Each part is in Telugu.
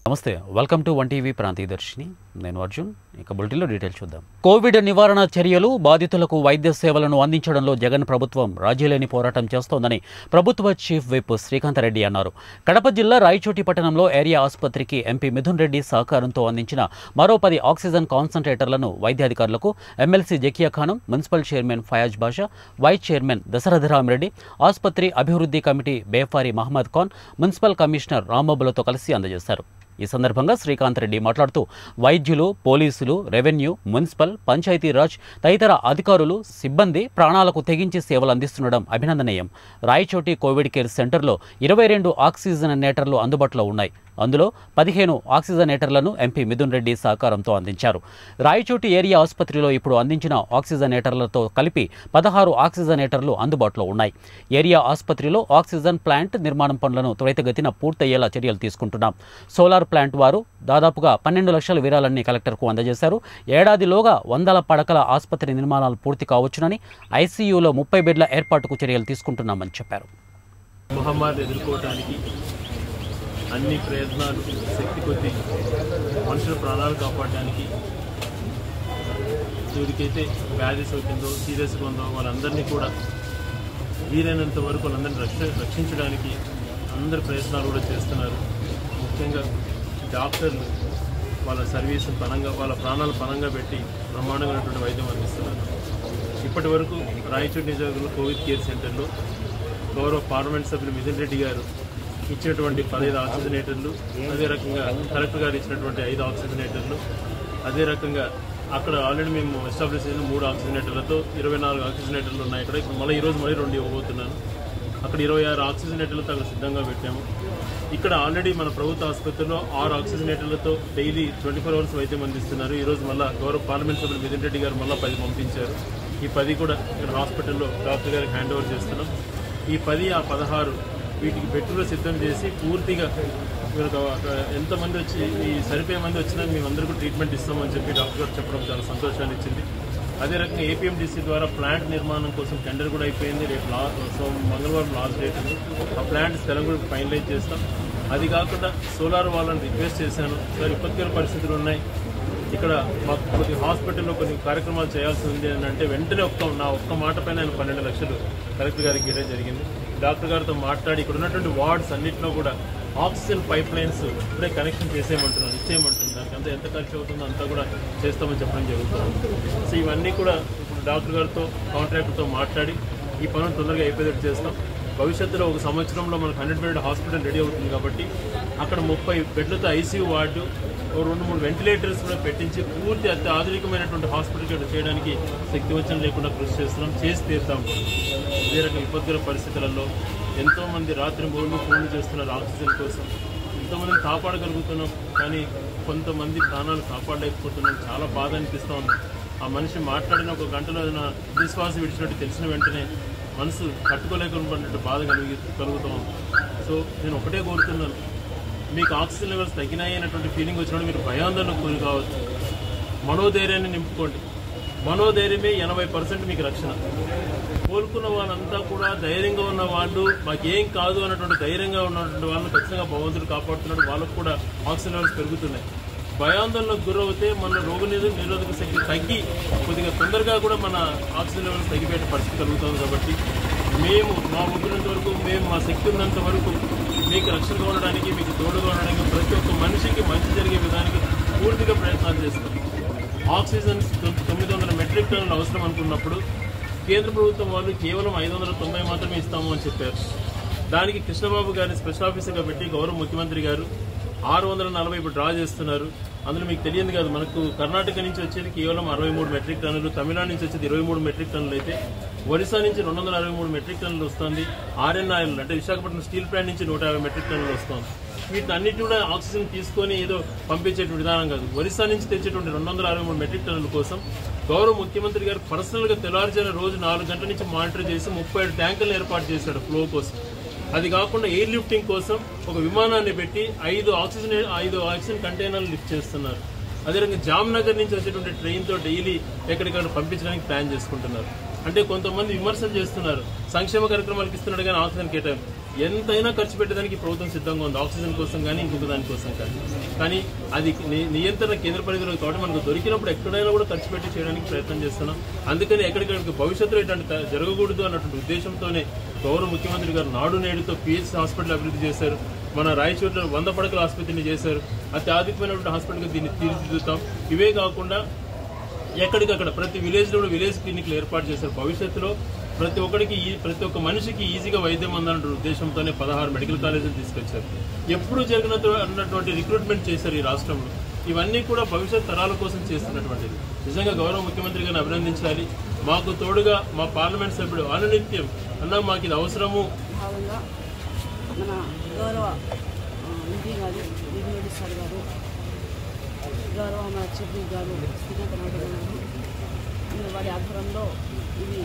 నమస్తే వెల్కమ్ టు వన్ టీవీ ప్రాంతీయ దర్శిని నేను అర్జున్ ఇక బులెటిన్లో డీటెయిల్ చూద్దాం కోవిడ్ నివారణ చర్యలు బాధితులకు వైద్య సేవలను అందించడంలో జగన్ ప్రభుత్వం రాజీలేని పోరాటం చేస్తోందని ప్రభుత్వ చీఫ్ విప్ శ్రీకాంత్ రెడ్డి అన్నారు కడప జిల్లా రాయచోటి పట్టణంలో ఏరియా ఆసుపత్రికి ఎంపీ మిథున్ రెడ్డి సహకారంతో అందించిన మరో పది ఆక్సిజన్ కాన్సంట్రేటర్లను వైద్యాధికారులకు MLC Zakia Khanam municipal chairman Fayaz Basha vice chairman Dasaratharamireddy ఆసుపత్రి అభివృద్ధి కమిటీ బేఫారి మహమ్మద్ ఖాన్ మున్సిపల్ కమిషనర్ రాంబాబులతో కలిసి అందజేశారు ఈ సందర్భంగా శ్రీకాంత్ రెడ్డి మాట్లాడుతూ వైద్యులు పోలీసులు రెవెన్యూ మున్సిపల్ పంచాయతీరాజ్ తదితర అధికారులు సిబ్బంది ప్రాణాలకు తెగించి సేవలు అందిస్తుండడం అభినందనీయం రాయచోటి కోవిడ్ కేర్ సెంటర్లో ఇరవై రెండు ఆక్సిజనేటర్లు అందుబాటులో ఉన్నాయి అందులో పదిహేను ఆక్సిజనేటర్లను ఎంపీ మిథున్ రెడ్డి సహకారంతో అందించారు రాయచోటి ఏరియా ఆసుపత్రిలో ఇప్పుడు అందించిన ఆక్సిజనేటర్లతో కలిపి పదహారు ఆక్సిజనేటర్లు అందుబాటులో ఉన్నాయి ఏరియా ఆసుపత్రిలో ఆక్సిజన్ ప్లాంట్ నిర్మాణం పనులను త్వరితగతిన పూర్తయ్యేలా చర్యలు తీసుకుంటున్నాం సోలార్ ప్లాంట్ వారు దాదాపుగా పన్నెండు లక్షల విరాళాన్ని కలెక్టర్కు అందజేశారు ఏడాదిలోగా వందల పడకల ఆసుపత్రి నిర్మాణాలు పూర్తి కావచ్చునని ఐసీయూలో ముప్పై బెడ్ల ఏర్పాటుకు చర్యలు తీసుకుంటున్నామని చెప్పారు మహమ్మారిని ఎదుర్కోవడానికి అన్ని ప్రయత్నాలు శక్తి కొద్దీ మనుషుల ప్రాణాలు కాపాడడానికి ఎవరికైతే వ్యాధి సోకిందో సీరియస్గా ఉందో వాళ్ళందరినీ కూడా వీలైనంత వరకు వాళ్ళందరినీ రక్ష రక్షించడానికి అందరి ప్రయత్నాలు కూడా చేస్తున్నారు ముఖ్యంగా డాక్టర్లు వాళ్ళ సర్వీస్ పనంగా వాళ్ళ ప్రాణాలు పనంగా పెట్టి బ్రహ్మాండమైనటువంటి వైద్యం అందిస్తున్నారు ఇప్పటి వరకు రాయచూడి నియోజకవర్గంలో కోవిడ్ కేర్ సెంటర్లో గౌరవ పార్లమెంట్ సభ్యులు మిథున్ రెడ్డి గారు ఇచ్చినటువంటి పదహైదు ఆక్సిజనేటర్లు అదే రకంగా కలెక్టర్ గారు ఇచ్చినటువంటి ఐదు ఆక్సిజనేటర్లు అదే రకంగా అక్కడ ఆల్రెడీ మేము ఎస్టాబ్లిష్ చేసిన మూడు ఆక్సిజనేటర్లతో ఇరవై నాలుగు ఆక్సిజనేటర్లు ఉన్నాయి ఇక్కడ ఇప్పుడు మళ్ళీ ఈరోజు మళ్ళీ రెండు ఇవ్వబోతున్నాను అక్కడ ఇరవై ఆరు ఆక్సిజనేటర్లతో అక్కడ సిద్ధంగా పెట్టాము ఇక్కడ ఆల్రెడీ మన ప్రభుత్వ ఆసుపత్రిలో ఆరు ఆక్సిజనేటర్లతో డైలీ ట్వంటీ ఫోర్ అవర్స్ వైద్యం అందిస్తున్నారు ఈరోజు మళ్ళీ గౌరవ పార్లమెంట్ సభ్యులు మిథున్ రెడ్డి గారు మళ్ళీ పది పంపించారు ఈ పది కూడా ఇక్కడ హాస్పిటల్లో డాక్టర్ గారికి హ్యాండ్ ఓవర్ చేస్తున్నాం ఈ పది ఆ పదహారు వీటికి పెట్టుబడి సిద్ధం చేసి పూర్తిగా వీళ్ళకి ఒక ఎంతమంది వచ్చి ఈ సరిపోయే మంది వచ్చినా మేమందరూ కూడా ట్రీట్మెంట్ ఇస్తామని చెప్పి డాక్టర్ గారు చెప్పడం చాలా సంతోషాన్ని ఇచ్చింది అదే రకంగా ఏపీఎండిసి ద్వారా ప్లాంట్ నిర్మాణం కోసం టెండర్ కూడా అయిపోయింది రేపు లా సో మంగళవారం లాస్ట్ డేట్ ఉంది ఆ ప్లాంట్ స్థలం కూడా ఫైనలైజ్ చేస్తాం అది కాకుండా సోలార్ వాళ్ళని రిక్వెస్ట్ చేశాను సార్ ఇప్పటికే పరిస్థితులు ఉన్నాయి ఇక్కడ మాకు కొద్ది హాస్పిటల్లో కొన్ని కార్యక్రమాలు చేయాల్సి ఉంది అని అంటే వెంటనే ఒక్క నా ఒక్క మాట పైన ఆయన పన్నెండు లక్షలు కలెక్టర్ గారికి ఇవ్వడం జరిగింది డాక్టర్ గారితో మాట్లాడి ఇక్కడ ఉన్నటువంటి వార్డ్స్ అన్నింటిలో కూడా ఆక్సిజన్ పైప్ లైన్స్ ఇప్పుడే కనెక్షన్ చేసేయమంటున్నాను ఇచ్చేయమంటున్నాను దానికి అంతా ఎంత ఖర్చు అవుతుందో అంతా కూడా చేస్తామని చెప్పడం జరుగుతుంది సో ఇవన్నీ కూడా ఇప్పుడు డాక్టర్ గారితో కాంట్రాక్టర్తో మాట్లాడి ఈ పనులు తొందరగా అయిపోయేటట్టు చేస్తాం భవిష్యత్తులో ఒక సంవత్సరంలో మనకు హండ్రెడ్ బెడ్ హాస్పిటల్ రెడీ అవుతుంది కాబట్టి అక్కడ ముప్పై బెడ్లతో ఐసీయూ వార్డు ఓ రెండు మూడు వెంటిలేటర్స్ కూడా పెట్టించి పూర్తి అతి ఆధునికమైనటువంటి హాస్పిటల్ ఇక్కడ చేయడానికి శక్తివంచన లేకుండా కృషి చేస్తున్నాం చేసి తీరుతాం ఇదే రకం విపత్కర పరిస్థితులలో ఎంతో మంది రాత్రి మూడు ఫోన్లు చేస్తున్నారు ఆక్సిజన్ కోసం ఎంతోమందిని కాపాడగలుగుతున్నాం కానీ కొంతమంది ప్రాణాలు కాపాడలేకపోతున్నాం చాలా బాధ అనిపిస్తూ ఉంది ఆ మనిషి మాట్లాడిన ఒక గంటలో ఏదైనా విశ్వాసం విడిచినట్టు తెలిసిన వెంటనే మనసు కట్టుకోలేకపోయినట్టు బాధ కలిగి కలుగుతాం సో నేను ఒకటే కోరుతున్నాను మీకు ఆక్సిజన్ లెవెల్స్ తగ్గినాయి అనేటువంటి ఫీలింగ్ వచ్చినప్పుడు మీరు భయాందోళనకు గురి కావచ్చు మనోధైర్యాన్ని నింపుకోండి మనోధైర్యమే ఎనభై పర్సెంట్ మీకు రక్షణ కోలుకున్న వాళ్ళంతా కూడా ధైర్యంగా ఉన్న వాళ్ళు మాకేం కాదు అన్నటువంటి ధైర్యంగా ఉన్నటువంటి వాళ్ళని ఖచ్చితంగా భగవంతుడు కాపాడుతున్నాడు వాళ్ళకు కూడా ఆక్సిజన్ లెవెల్స్ పెరుగుతున్నాయి భయాందోళనకు గురవుతే మన రోగ నిరో- నిరోధక శక్తి తగ్గి కొద్దిగా తొందరగా కూడా మన ఆక్సిజన్ లెవెల్స్ తగ్గిపోయే పరిస్థితి కలుగుతుంది కాబట్టి మేము మా ముగ్గురంత వరకు మేము మా శక్తి ఉన్నంత వరకు మీకు రక్షణగా ఉండడానికి మీకు తోడుగా ఉండడానికి ప్రతి ఒక్క మనిషికి మంచి జరిగే విధానికి పూర్తిగా ప్రయత్నాలు చేస్తాం ఆక్సిజన్ తొ- తొమ్మిది వందల మెట్రిక్ టన్నులు అవసరం అనుకున్నప్పుడు కేంద్ర ప్రభుత్వం వాళ్ళు కేవలం ఐదు వందల తొంభై మాత్రమే ఇస్తాము అని చెప్పారు దానికి కృష్ణబాబు గారిని స్పెషల్ ఆఫీసర్గా పెట్టి గౌరవ ముఖ్యమంత్రి గారు ఆరు వందల నలభై ఇప్పుడు డ్రా చేస్తున్నారు అందులో మీకు తెలియదు కాదు మనకు కర్ణాటక నుంచి వచ్చేది కేవలం అరవై మూడు మెట్రిక్ టన్నులు తమిళనాడు నుంచి వచ్చేది ఇరవై మూడు మెట్రిక్ టన్నులు అయితే ఒరిస్సా నుంచి రెండు వందల అరవై మూడు మెట్రిక్ టన్నులు వస్తుంది ఆర్ఎన్ఆర్ఎల్ అంటే విశాఖపట్నం స్టీల్ ప్లాంట్ నుంచి నూట యాభై మెట్రిక్ టన్నులు వస్తుంది వీటిని అన్నిటి కూడా ఆక్సిజన్ తీసుకొని ఏదో పంపించేటువంటి విధానం కాదు ఒరిస్సా నుంచి తెచ్చేటువంటి రెండు వందల అరవై మూడు మెట్రిక్ టన్నుల కోసం గౌరవ ముఖ్యమంత్రి గారు పర్సనల్ గా తెల్లారుజాన రోజు నాలుగు గంటల నుంచి మానిటర్ చేసి ముప్పై ఏడు ట్యాంకులను ఏర్పాటు చేశాడు ఫ్లో కోసం అది కాకుండా ఎయిర్ లిఫ్టింగ్ కోసం ఒక విమానాన్ని పెట్టి ఐదు ఆక్సిజన్ ఐదు ఆక్సిజన్ కంటైనర్లు లిఫ్ట్ చేస్తున్నారు అదే రకంగా జామ్నగర్ నుంచి వచ్చేటువంటి ట్రైన్తో డైలీ ఎక్కడికక్కడ పంపించడానికి ప్లాన్ చేసుకుంటున్నారు అంటే కొంతమంది విమర్శలు చేస్తున్నారు సంక్షేమ కార్యక్రమాలకు ఇస్తున్నాడు కానీ ఆక్సిజన్ కేటాయింపు ఎంతైనా ఖర్చు పెట్టడానికి ప్రభుత్వం సిద్ధంగా ఉంది ఆక్సిజన్ కోసం కానీ ఇంకొక దానికోసం కానీ కానీ అది ని- నియంత్రణ కేంద్ర పరిధిలో కాబట్టి మనకు దొరికినప్పుడు ఎక్కడైనా కూడా ఖర్చు పెట్టి చేయడానికి ప్రయత్నం చేస్తున్నాం అందుకని ఎక్కడికక్కడికి భవిష్యత్తులో ఇట్లాంటి త- జరగకూడదు అన్నటువంటి ఉద్దేశంతోనే గౌరవ ముఖ్యమంత్రి గారు నాడు నేడుతో పిహెచ్ హాస్పిటల్ అభివృద్ధి చేశారు మన రాయచోట్ల వంద పడకల ఆసుపత్రిని చేశారు అత్యాధికమైనటువంటి హాస్పిటల్గా దీన్ని తీర్చిదిద్దుతాం ఇవే కాకుండా ఎక్కడికక్కడ ప్రతి విలేజ్ లో కూడా విలేజ్ క్లినిక్లు ఏర్పాటు చేశారు భవిష్యత్తులో ప్రతి ఒక్కరికి ఈ- ప్రతి ఒక్క మనిషికి ఈజీగా వైద్యం అందాలన్న ఉద్దేశంతోనే పదహారు మెడికల్ కాలేజీలు తీసుకొచ్చారు ఎప్పుడు జరిగినట్టు అన్నటువంటి రిక్రూట్మెంట్ చేశారు ఈ రాష్ట్రంలో ఇవన్నీ కూడా భవిష్యత్ తరాల కోసం చేస్తున్నటువంటిది నిజంగా గౌరవ ముఖ్యమంత్రి గారిని అభినందించాలి మాకు తోడుగా మా పార్లమెంట్ సభ్యుడు అనునిత్యం అన్న మాకు ఇది అవసరము భాగంగా మన గౌరవ ఆ, ఎంపీ గారు దిగుమడి సార్ గారు గౌరవ మన చీఫ్ విప్ గారు శ్రీకాంత్ నాయుడు గారు అందరూ వారి ఆధ్వర్యంలో ఇది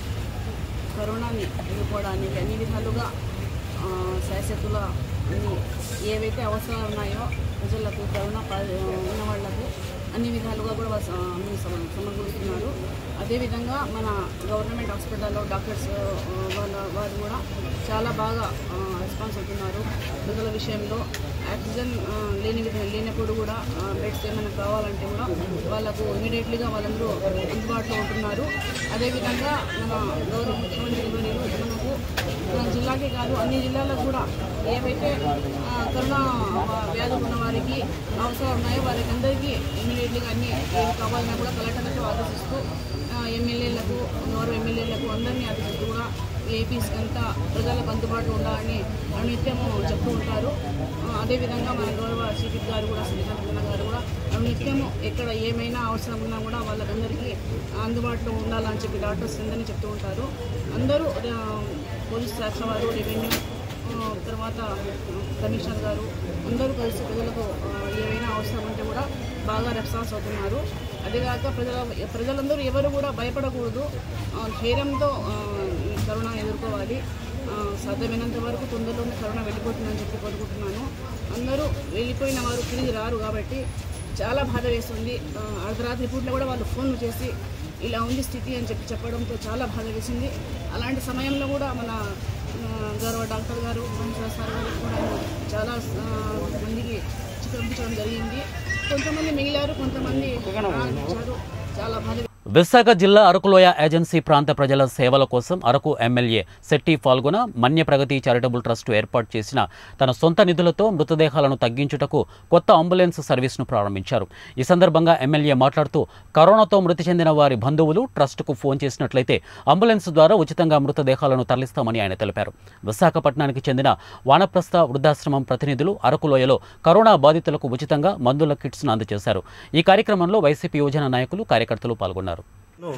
కరోనాని ఎదుర్కోవడానికి అన్ని విధాలుగా ఆ, శాశ్వతుల అన్ని ఏవైతే అవసరాలు ఉన్నాయో ప్రజలకు కరోనా పా- ఉన్న వాళ్లకు అన్ని విధాలుగా కూడా వాళ్ళు స- అన్ని సమ- సమకూరుస్తున్నారు అదేవిధంగా మన గవర్నమెంట్ హాస్పిటల్లో డాక్టర్స్ ఆ, వాళ్ళ వారు కూడా చాలా బాగా ఆ, రెస్పాన్స్ అవుతున్నారు ప్రజల విషయంలో ఆక్సిజన్ ఆ, లేని విధ- లేనప్పుడు కూడా ఆ, బెడ్స్ ఏమైనా కావాలంటే కూడా వాళ్ళకు ఇమీడియట్లీగా వాళ్ళందరూ అందుబాటులో ఉంటున్నారు అదేవిధంగా మన గౌరవ ముఖ్యమంత్రి వర్యులు మనకు మన జిల్లాకే కాదు అన్ని జిల్లాలకు కూడా ఏవైతే ఆ, కరోనా వ్యాధి ఉన్న వారికి అవసరం ఉన్నాయో వారికి అందరికీ ఇమీడియట్లీగా అన్ని ఏం కావాలన్నా కూడా కలెక్టర్లకు ఆదేశిస్తూ ఆ, ఎమ్మెల్యేలకు గౌరవ ఎమ్మెల్యేలకు అందరినీ ఆదేశిస్తూ కూడా ఏపీస్కి అంతా ప్రజలకు అందుబాటులో ఉండాలని అనునిత్యము చెప్తూ ఉంటారు ఆ, అదేవిధంగా మన గౌరవ చీఫ్ గారు కూడా శ్రీకాంత్ గారు కూడా అనునిత్యము ఎక్కడ ఏమైనా అవసరం ఉన్నా కూడా వాళ్ళకందరికీ అందుబాటులో ఉండాలని చెప్పి డాక్టర్స్ అందరినీ చెప్తూ ఉంటారు అందరూ ఆ, పోలీస్ శాఖ వారు రెవెన్యూ ఆ, తర్వాత కమిషనర్ గారు అందరూ కలిసి ప్రజలకు ఆ, ఏవైనా అవసరం ఉంటే కూడా బాగా రెస్పాన్స్ అవుతున్నారు అదేగాక ప్రజల ప్రజలందరూ ఎవరు కూడా భయపడకూడదు ఆ, ధైర్యంతో ఆ, ఈ కరోనా ఎదుర్కోవాలి ఆ, సాధ్యమైనంత వరకు తొందరలోనే కరోనా వెళ్ళిపోతుందని చెప్పి కోరుకుంటున్నాను అందరూ వెళ్ళిపోయిన వారు తిరిగి రారు కాబట్టి చాలా బాధ వేస్తుంది ఆ, అర్ధరాత్రి పూట్ల కూడా వాళ్ళు ఫోన్లు చేసి ఇలా ఉంది స్థితి అని చెప్పి చెప్పడంతో చాలా బాధ వేసింది అలాంటి సమయంలో కూడా మన ఆ, గౌరవ డాక్టర్ గారు మహేశ్వర సార్ గారు కూడా చాలా ఆ, మందికి చికిత్స పంపించడం జరిగింది కొంతమంది మిగిలారు కొంతమంది ప్రాణాలు చాలా బాధ విశాఖ జిల్లా అరకులోయ ఏజెన్సీ ప్రాంత ప్రజల సేవల కోసం అరకు ఎమ్మెల్యే శెట్టి పాల్గొన మన్య ప్రగతి చారిటబుల్ ట్రస్ట్ ఏర్పాటు చేసిన తన సొంత నిధులతో మృతదేహాలను తగ్గించుటకు కొత్త అంబులెన్స్ సర్వీస్ను ప్రారంభించారు ఈ సందర్భంగా ఎమ్మెల్యే మాట్లాడుతూ కరోనాతో మృతి చెందిన వారి బంధువులు ట్రస్టుకు ఫోన్ చేసినట్లయితే అంబులెన్స్ ద్వారా ఉచితంగా మృతదేహాలను తరలిస్తామని ఆయన తెలిపారు విశాఖపట్నానికి చెందిన వానప్రస్థ వృద్ధాశ్రమం ప్రతినిధులు అరకులోయలో కరోనా బాధితులకు ఉచితంగా మందుల కిట్స్ను అందజేశారు ఈ కార్యక్రమంలో వైసీపీ యువజన నాయకులు కార్యకర్తలు పాల్గొన్నారు లో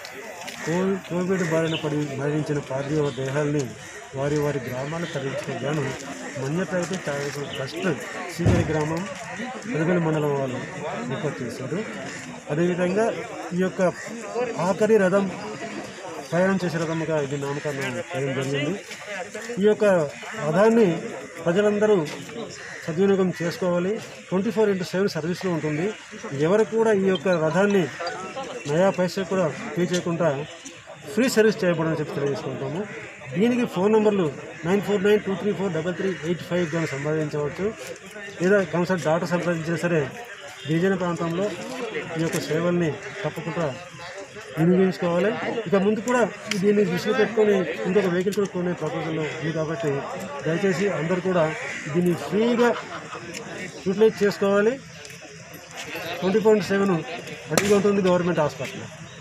కోవిడ్ కోవిడ్ బారిన పడి మరణించిన పార్థివ దేహాల్ని వారి వారి గ్రామాలకు తరలించడం గాను Manya Pragati charitable trust senior గ్రామం పెదగలి మండలం వాళ్ళు ఏర్పాటు చేశారు అదేవిధంగా ఈ యొక్క ఆఖరి రథం ప్రయాణం చేసే రథముగా ఇది నామకరణం చేయడం జరిగింది ఈ యొక్క రథాన్ని ప్రజలందరూ సద్వినియోగం చేసుకోవాలి ట్వంటీ ఫోర్ ఇంటూ సెవెన్ సర్వీస్లో ఉంటుంది ఎవరు కూడా ఈ యొక్క రథాన్ని నయా పైసా కూడా పే చేయకుండా ఫ్రీ సర్వీస్ చేయబడని చెప్పి తెలియజేసుకుంటాము దీనికి ఫోన్ నెంబర్లు nine four nine two three four double three eight five ద్వారా సంప్రదించవచ్చు లేదా కన్సల్ట్ డాక్టర్ సంప్రదించినా సరే గిరిజన ప్రాంతంలో ఈ యొక్క సేవల్ని తప్పకుండా వినియోగించుకోవాలి ఇక ముందు కూడా దీన్ని దృష్టిలో పెట్టుకొని ఇంకొక వెహికల్ కూడా కొనే ప్రపోజల్లో ఉంది కాబట్టి దయచేసి అందరూ కూడా దీన్ని ఫ్రీగా యూటిలైజ్ చేసుకోవాలి ట్వంటీ పాయింట్ సెవెన్ అదిగా ఉంటుంది గవర్నమెంట్ హాస్పిటల్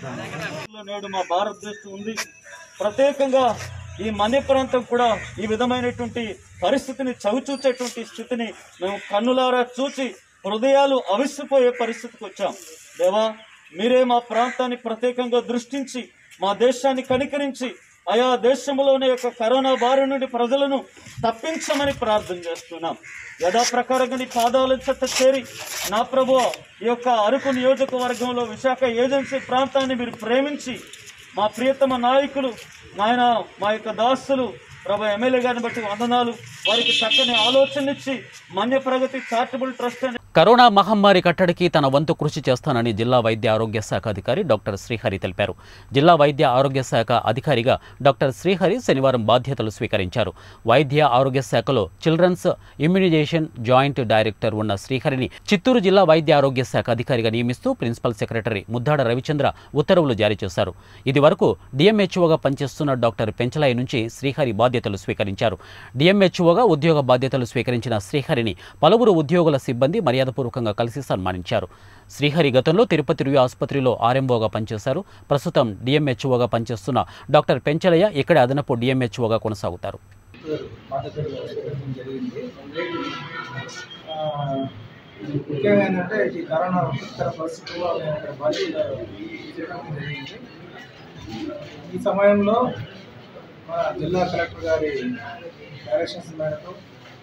లో నేడు మా భారతదేశం ఉంది ప్రత్యేకంగా ఈ మన్య ప్రాంతం కూడా ఈ విధమైనటువంటి పరిస్థితిని చవిచూచేటువంటి స్థితిని మేము కన్నులారా చూచి హృదయాలు అవిసిపోయే పరిస్థితికి వచ్చాం దేవా మీరే మా ప్రాంతాన్ని ప్రత్యేకంగా దృష్టించి మా దేశాన్ని కనికరించి ఆయా దేశంలోని యొక్క కరోనా బారి నుండి ప్రజలను తప్పించమని ప్రార్థన చేస్తున్నాం యథాప్రకారంగా నీ పాదాల చెత్త చేరి నా ప్రభు ఈ యొక్క అరకు నియోజకవర్గంలో విశాఖ ఏజెన్సీ ప్రాంతాన్ని మీరు ప్రేమించి మా ప్రియతమ నాయకులు నాయన మా యొక్క దాసులు ప్రభు ఎమ్మెల్యే గారిని బట్టి వందనాలు వారికి చక్కని ఆలోచన ఇచ్చి మన్య ప్రగతి చారిటబుల్ ట్రస్ట్ అనే కరోనా మహమ్మారి కట్టడికి తన వంతు కృషి చేస్తానని జిల్లా వైద్య ఆరోగ్య శాఖ అధికారి డాక్టర్ శ్రీహరి తెలిపారు జిల్లా వైద్య ఆరోగ్య శాఖ అధికారిగా డాక్టర్ శ్రీహరి శనివారం బాధ్యతలు స్వీకరించారు వైద్య ఆరోగ్య శాఖలో చిల్డ్రన్స్ ఇమ్యునైజేషన్ జాయింట్ డైరెక్టర్ ఉన్న శ్రీహరిని చిత్తూరు జిల్లా వైద్య ఆరోగ్య శాఖ అధికారిగా నియమిస్తూ ప్రిన్సిపల్ సెక్రటరీ ముద్దాడ రవిచంద్ర ఉత్తర్వులు జారీ చేశారు ఇది వరకు డిఎంహెచ్ఓగా పనిచేస్తున్న డాక్టర్ పెంచలాయి నుంచి శ్రీహరి బాధ్యతలు స్వీకరించారు డిఎంహెచ్ఓగా ఉద్యోగ బాధ్యతలు స్వీకరించిన శ్రీహరిని పలువురు ఉద్యోగుల సిబ్బంది మర్యాదపూర్వకంగా కలిసి సన్మానించారు శ్రీహరి గతంలో తిరుపతి రుయు ఆసుపత్రిలో ఆర్ఎంఓగా పనిచేశారు ప్రస్తుతం డిఎంహెచ్ఓగా పనిచేస్తున్న డాక్టర్ పెంచలయ్య ఇక్కడే అదనపు డిఎంహెచ్ఓగా కొనసాగుతారు బాధ్యతలు స్వీకరించడం జరిగింది ఆ, ముఖ్యంగా ఏంటంటే ఈ కరోనా విపత్కర పరిస్థితుల్లో నేను ఇక్కడ బాధ్యతలు స్వీకరించడం జరిగింది ఈ సమయంలో మన జిల్లా కలెక్టర్ గారి డైరెక్షన్స్ మేరకు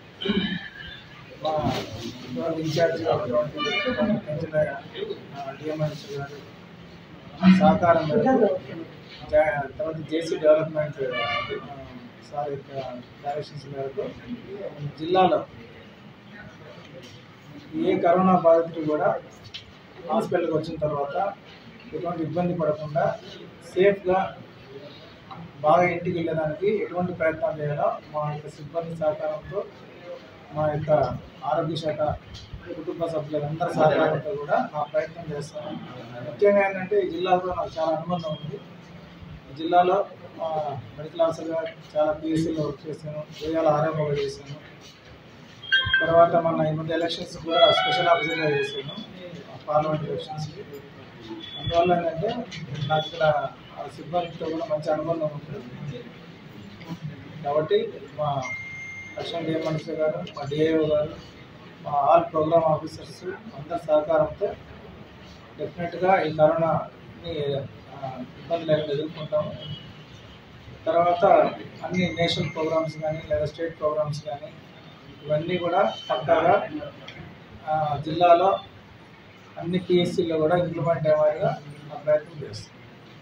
మా ఇటువంటి ఇన్ఛార్జ్ ఉన్నటువంటి పెంచిన డిఎంఎస్ గారు సహకారం మేరకు జా- తర్వాత జేసీ డెవలప్మెంట్ ఆ, సార్ యొక్క డైరెక్షన్స్ మేరకు జిల్లాలో ఏ కరోనా బాధితుడు కూడా హాస్పిటల్కి వచ్చిన తర్వాత ఎటువంటి ఇబ్బంది పడకుండా సేఫ్గా బాగా ఇంటికి వెళ్ళడానికి ఎటువంటి ప్రయత్నం చేయాలో మా యొక్క సిబ్బంది సహకారంతో మా యొక్క ఆరోగ్య శాఖ కుటుంబ సభ్యులందరి సహకారంతో కూడా నా ప్రయత్నం చేస్తాను ముఖ్యంగా ఏంటంటే ఈ జిల్లాలో నాకు చాలా అనుబంధం ఉంది ఈ జిల్లాలో ఆ, మెడికల్ ఆఫీసర్గా చాలా పిఎస్సీలో వర్క్ చేశాను వేయాల ఆర్ఎంఓగా చేశాను తర్వాత మన ఈ మధ్య ఎలక్షన్స్ కూడా స్పెషల్ ఆఫీసర్గా చేశాను పార్లమెంట్ ఎలక్షన్స్కి అందువల్ల ఏంటంటే నాకు ఇక్కడ ఆ సిబ్బందితో కూడా మంచి అనుబంధం ఉంది కాబట్టి మా లక్ష్మణ్ డిఎం మనిషి గారు మా డిఐఓ గారు మా ఆల్ ప్రోగ్రామ్ ఆఫీసర్స్ అందరి సహకారంతో డెఫినెట్గా ఈ కరోనాని ఆ, ఇబ్బంది లేకుండా ఎదుర్కొంటాము తర్వాత అన్ని నేషనల్ ప్రోగ్రామ్స్ కానీ లేదా స్టేట్ ప్రోగ్రామ్స్ కానీ ఇవన్నీ కూడా పక్కాగా ఆ, జిల్లాలో అన్ని పిఎస్సీలో కూడా ఇంప్లిమెంట్ అయ్యేవారుగా నా ప్రయత్నం చేస్తాం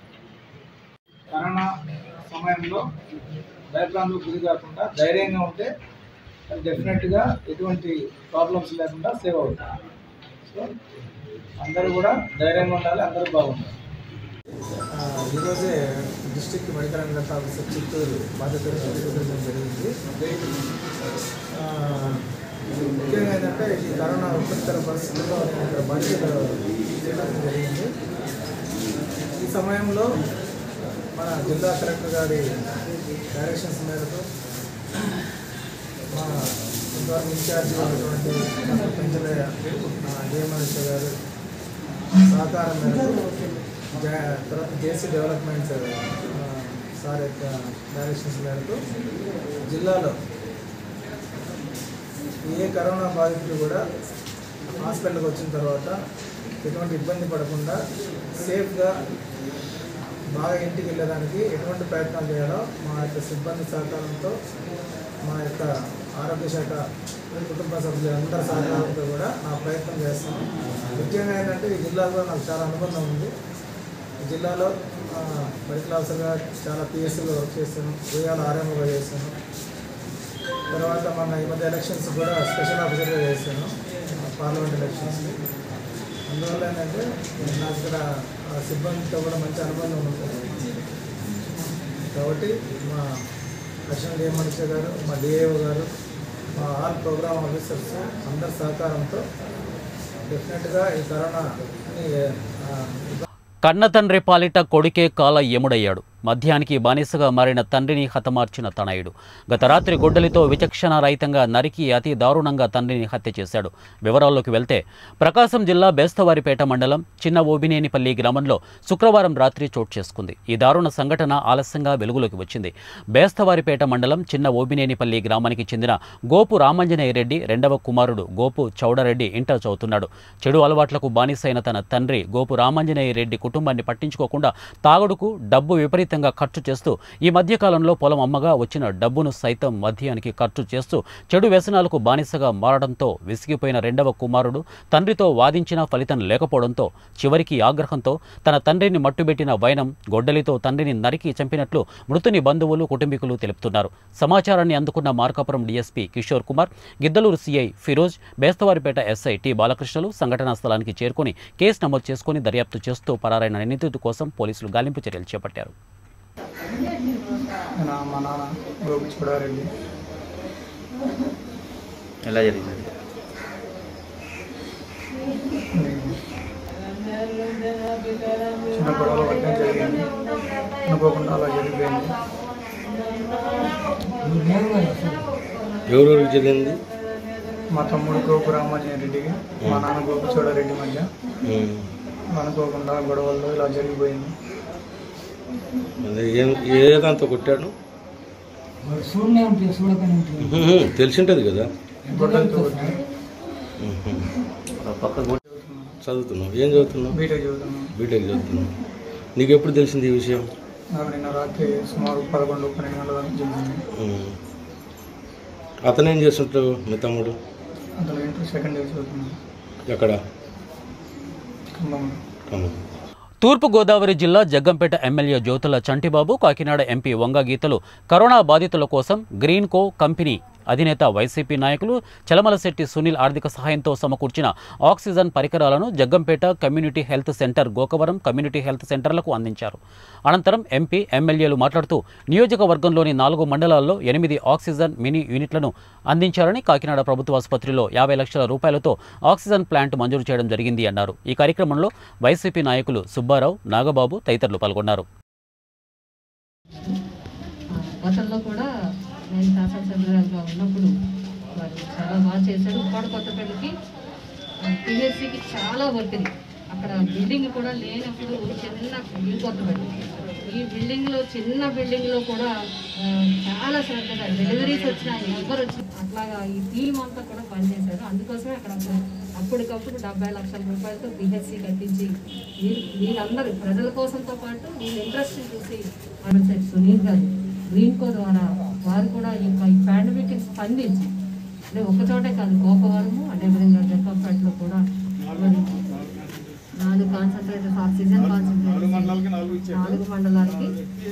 కరోనా సమయంలో భయభ్రాంతులకు గురి కాకుండా ధైర్యంగా ఉంటే అది డెఫినెట్గా ఎటువంటి ప్రాబ్లమ్స్ లేకుండా సేవ్ అవుతుంది సో అందరూ కూడా ధైర్యంగా ఉండాలి అందరూ బాగుండాలి ఆ, ఈరోజే district medical and health officer Chittoor బాధ్యతలు స్వీకరించడం జరిగింది ఆ, ముఖ్యంగా ఏంటంటే ఈ కరోనా విపత్కర పరిస్థితుల్లో నేను ఇక్కడ బాధ్యతలు స్వీకరించడం జరిగింది ఈ సమయంలో మన జిల్లా కలెక్టర్ గారి డైరెక్షన్స్ మేరకు మా ఇంతవరకు ఇన్ఛార్జ్ ఉన్నటువంటి డాక్టర్ పెంచలయ్య డిఎంఎస్ గారు సహకారం మేరకు జా- తర్వాత జేసీ డెవలప్మెంట్ ఆ, సార్ యొక్క డైరెక్షన్స్ మేరకు జిల్లాలో ఏ కరోనా బాధితులు కూడా హాస్పిటల్కి వచ్చిన తర్వాత ఎటువంటి ఇబ్బంది పడకుండా సేఫ్గా బాగా ఇంటికి వెళ్ళడానికి ఎటువంటి ప్రయత్నాలు చేయాలో మా యొక్క సిబ్బంది సహకారంతో మా యొక్క ఆరోగ్య శాఖ కుటుంబ సభ్యులందరి సహకారంతో కూడా నా ప్రయత్నం చేస్తాను ముఖ్యంగా ఏంటంటే ఈ జిల్లాలో నాకు చాలా అనుబంధం ఉంది ఈ జిల్లాలో ఆ, మెడికల్ ఆఫీసర్గా చాలా పిఎస్సీలో వర్క్ చేస్తాను ఉదయాలు ఆర్ఎంఓగా చేస్తాను తర్వాత మన ఈ మధ్య ఎలక్షన్స్ కూడా స్పెషల్ ఆఫీసర్గా చేశాను ఆ, పార్లమెంట్ ఎలక్షన్స్కి అందువల్ల ఏంటంటే నాకు ఇక్కడ ఆ సిబ్బందితో కూడా మంచి అనుబంధం ఉంటుంది కాబట్టి మా లక్ష్మణ్ డిఎం మనిషి గారు మా డిఏఓ గారు మా ఆల్ ప్రోగ్రామ్ ఆఫీసర్స్ అందరి సహకారంతో డెఫినెట్గా ఈ కరోనాని ఆ, కన్న తండ్రి పాలిట కొడుకే కాల ఎముడయ్యాడు మద్యానికి బానిసగా మారిన తండ్రిని హతమార్చిన తనయుడు గత రాత్రి గొడ్డలితో విచక్షణ రహితంగా నరికి అతి దారుణంగా తండ్రిని హత్య చేశాడు వివరాల్లోకి వెళ్తే ప్రకాశం జిల్లా బేస్తవారిపేట మండలం చిన్న ఓబినేనిపల్లి గ్రామంలో శుక్రవారం రాత్రి చోటు చేసుకుంది ఈ దారుణ సంఘటన ఆలస్యంగా వెలుగులోకి వచ్చింది బేస్తవారిపేట మండలం చిన్న ఓబినేనిపల్లి గ్రామానికి చెందిన గోపు రామంజనేయ రెడ్డి రెండవ కుమారుడు గోపు చౌడరెడ్డి ఇంటర్ చదువుతున్నాడు చెడు అలవాట్లకు బానిసైన తన తండ్రి గోపు రామంజనేయ రెడ్డి కుటుంబాన్ని పట్టించుకోకుండా తాగుడుకు డబ్బు విపరీత విపరీతంగా ఖర్చు చేస్తూ ఈ మధ్య కాలంలో పొలం అమ్మగా వచ్చిన డబ్బును సైతం మద్యానికి ఖర్చు చేస్తూ చెడు వ్యసనాలకు బానిసగా మారడంతో విసిగిపోయిన రెండవ కుమారుడు తండ్రితో వాదించినా ఫలితం లేకపోవడంతో చివరికి ఆగ్రహంతో తన తండ్రిని మట్టుబెట్టిన వైనం గొడ్డలితో తండ్రిని నరికి చంపినట్లు మృతుని బంధువులు కుటుంబీకులు తెలుపుతున్నారు సమాచారాన్ని అందుకున్న Markapuram DSP Kishore Kumar Giddalur CI Firoz Bestavaripeta SI T బాలకృష్ణలు సంఘటనా స్థలానికి చేరుకుని కేసు నమోదు చేసుకుని దర్యాప్తు చేస్తూ పరారైన నిందితుడి కోసం పోలీసులు గాలింపు చర్యలు చేపట్టారు నా మా నాన్న గోపి చూడారెడ్డి ఎలా జరిగింది చిన్న గొడవలు పట్టడం జరిగింది అనుకోకుండా అలా జరిగిపోయింది ఎవరెవరికి జరిగింది మా తమ్ముడు గోపు రామాజన్ రెడ్డికి మా నాన్న గోపు చూడారెడ్డి మధ్య ఉమ్. అనుకోకుండా గొడవల్లో ఇలా జరిగిపోయింది అదే ఏం ఏదంతా కొట్టాడు ఉహుహు, తెలిసింటది కదా గొడ్డలతో కొట్టి ఉహు. చదువుతున్నావు ఏం చదువుతున్నావు బీటెక్ చదువుతున్నాను బీటెక్ చదువుతున్నావు నీకు ఎప్పుడు తెలిసింది ఈ విషయం నాకు నిన్న రాత్రి సుమారు పదకొండు పన్నెండు గంటల వరకు జరిగింది ఉమ్. అతను ఏం చేస్తుంటావు మీ తమ్ముడు అతను ఇంటర్ సెకండ్ ఇయర్ చదువుతున్నాను ఎక్కడ ఖమ్మంలో ఖమ్మం. తూర్పుగోదావరి జిల్లా జగ్గంపేట ఎమ్మెల్యే జ్యోతుల చంటిబాబు కాకినాడ ఎంపీ వంగ గీతలు కరోనా బాధితుల కోసం గ్రీన్ కో కంపెనీ అధినేత వైసీపీ నాయకులు చలమలశెట్టి సునీల్ ఆర్థిక సహాయంతో సమకూర్చిన ఆక్సిజన్ పరికరాలను Jaggampeta community health centre Gokavaram community health సెంటర్లకు అందించారు అనంతరం ఎంపీ ఎమ్మెల్యేలు మాట్లాడుతూ నియోజకవర్గంలోని నాలుగు మండలాల్లో ఎనిమిది ఆక్సిజన్ మినీ యూనిట్లను అందించారని కాకినాడ ప్రభుత్వ ఆసుపత్రిలో యాభై లక్షల రూపాయలతో ఆక్సిజన్ ప్లాంట్ మంజూరు చేయడం జరిగింది అన్నారు ఈ కార్యక్రమంలో వైసీపీ నాయకులు సుబ్బారావు నాగబాబు తదితరులు పాల్గొన్నారు గతంలో కూడా నేను శాసనసభ్యురాలుగా ఉన్నప్పుడు వారు చాలా బాగా చేశారు ఉప్పాడు కొత్తపల్లికి పిహెచ్సికి చాలా వర్క్ది అక్కడ బిల్డింగ్ కూడా లేనప్పుడు చిన్న ఇల్లు కొత్తపల్లి ఈ బిల్డింగ్లో చిన్న బిల్డింగ్లో కూడా ఆ, చాలా శ్రద్ధగా డెలివరీస్ వచ్చినా ఎవరు వచ్చి అట్లాగా ఈ టీం అంతా కూడా పనిచేశారు అందుకోసమే అక్కడ అప్పుడు అప్పటికప్పుడు డెబ్బై లక్షల రూపాయలతో పిహెచ్సి కట్టించి వీరు వీళ్ళందరూ ప్రజల కోసంతో పాటు వీళ్ళ ఇంట్రెస్ట్ చూసి అక్కడ సునీల్ గారు గ్రీన్ కో ద్వారా వారు కూడా ఈ యొక్క ఈ పాండమిక్ స్పందించి అంటే ఒక చోటే కాదు గోపవరము అదేవిధంగా జగ్గంపేటలో కూడా మరి నాలుగు కాన్సన్ట్రేటర్స్ ఆక్సిజన్ కాన్సన్ట్రేటర్స్ నాలుగు మండలాలకి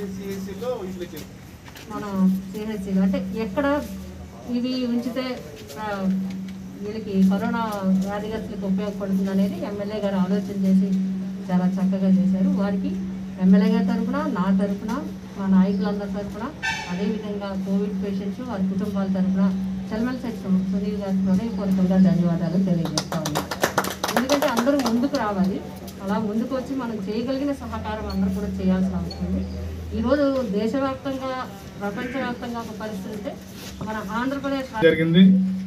మనం సిహెచ్సిలో అంటే ఎక్కడ ఇవి ఉంచితే ఆ, వీళ్ళకి కరోనా వ్యాధిగ్రస్తులకు ఉపయోగపడుతుంది అనేది ఎమ్మెల్యే గారు ఆలోచన చేసి చాలా చక్కగా చేశారు వారికి ఎమ్మెల్యే గారి తరఫున నా తరఫున మా నాయకులందరి తరఫున అదేవిధంగా కోవిడ్ పేషెంట్స్ వారి కుటుంబాల తరఫున చల్మల్ సెక్షన్ సునీల్ గారికి హృదయపూర్వకంగా ధన్యవాదాలు తెలియజేస్తా ఉన్నాను ఎందుకంటే అందరూ ముందుకు రావాలి అలా ముందుకు వచ్చి మనం చేయగలిగిన సహకారం అందరూ కూడా చేయాల్సిన అవసరం ఉంది ఈరోజు దేశవ్యాప్తంగా ప్రపంచవ్యాప్తంగా ఒక పరిస్థితి ఉంటే మన ఆంధ్రప్రదేశ్ రాష్ట్ర- జరిగింది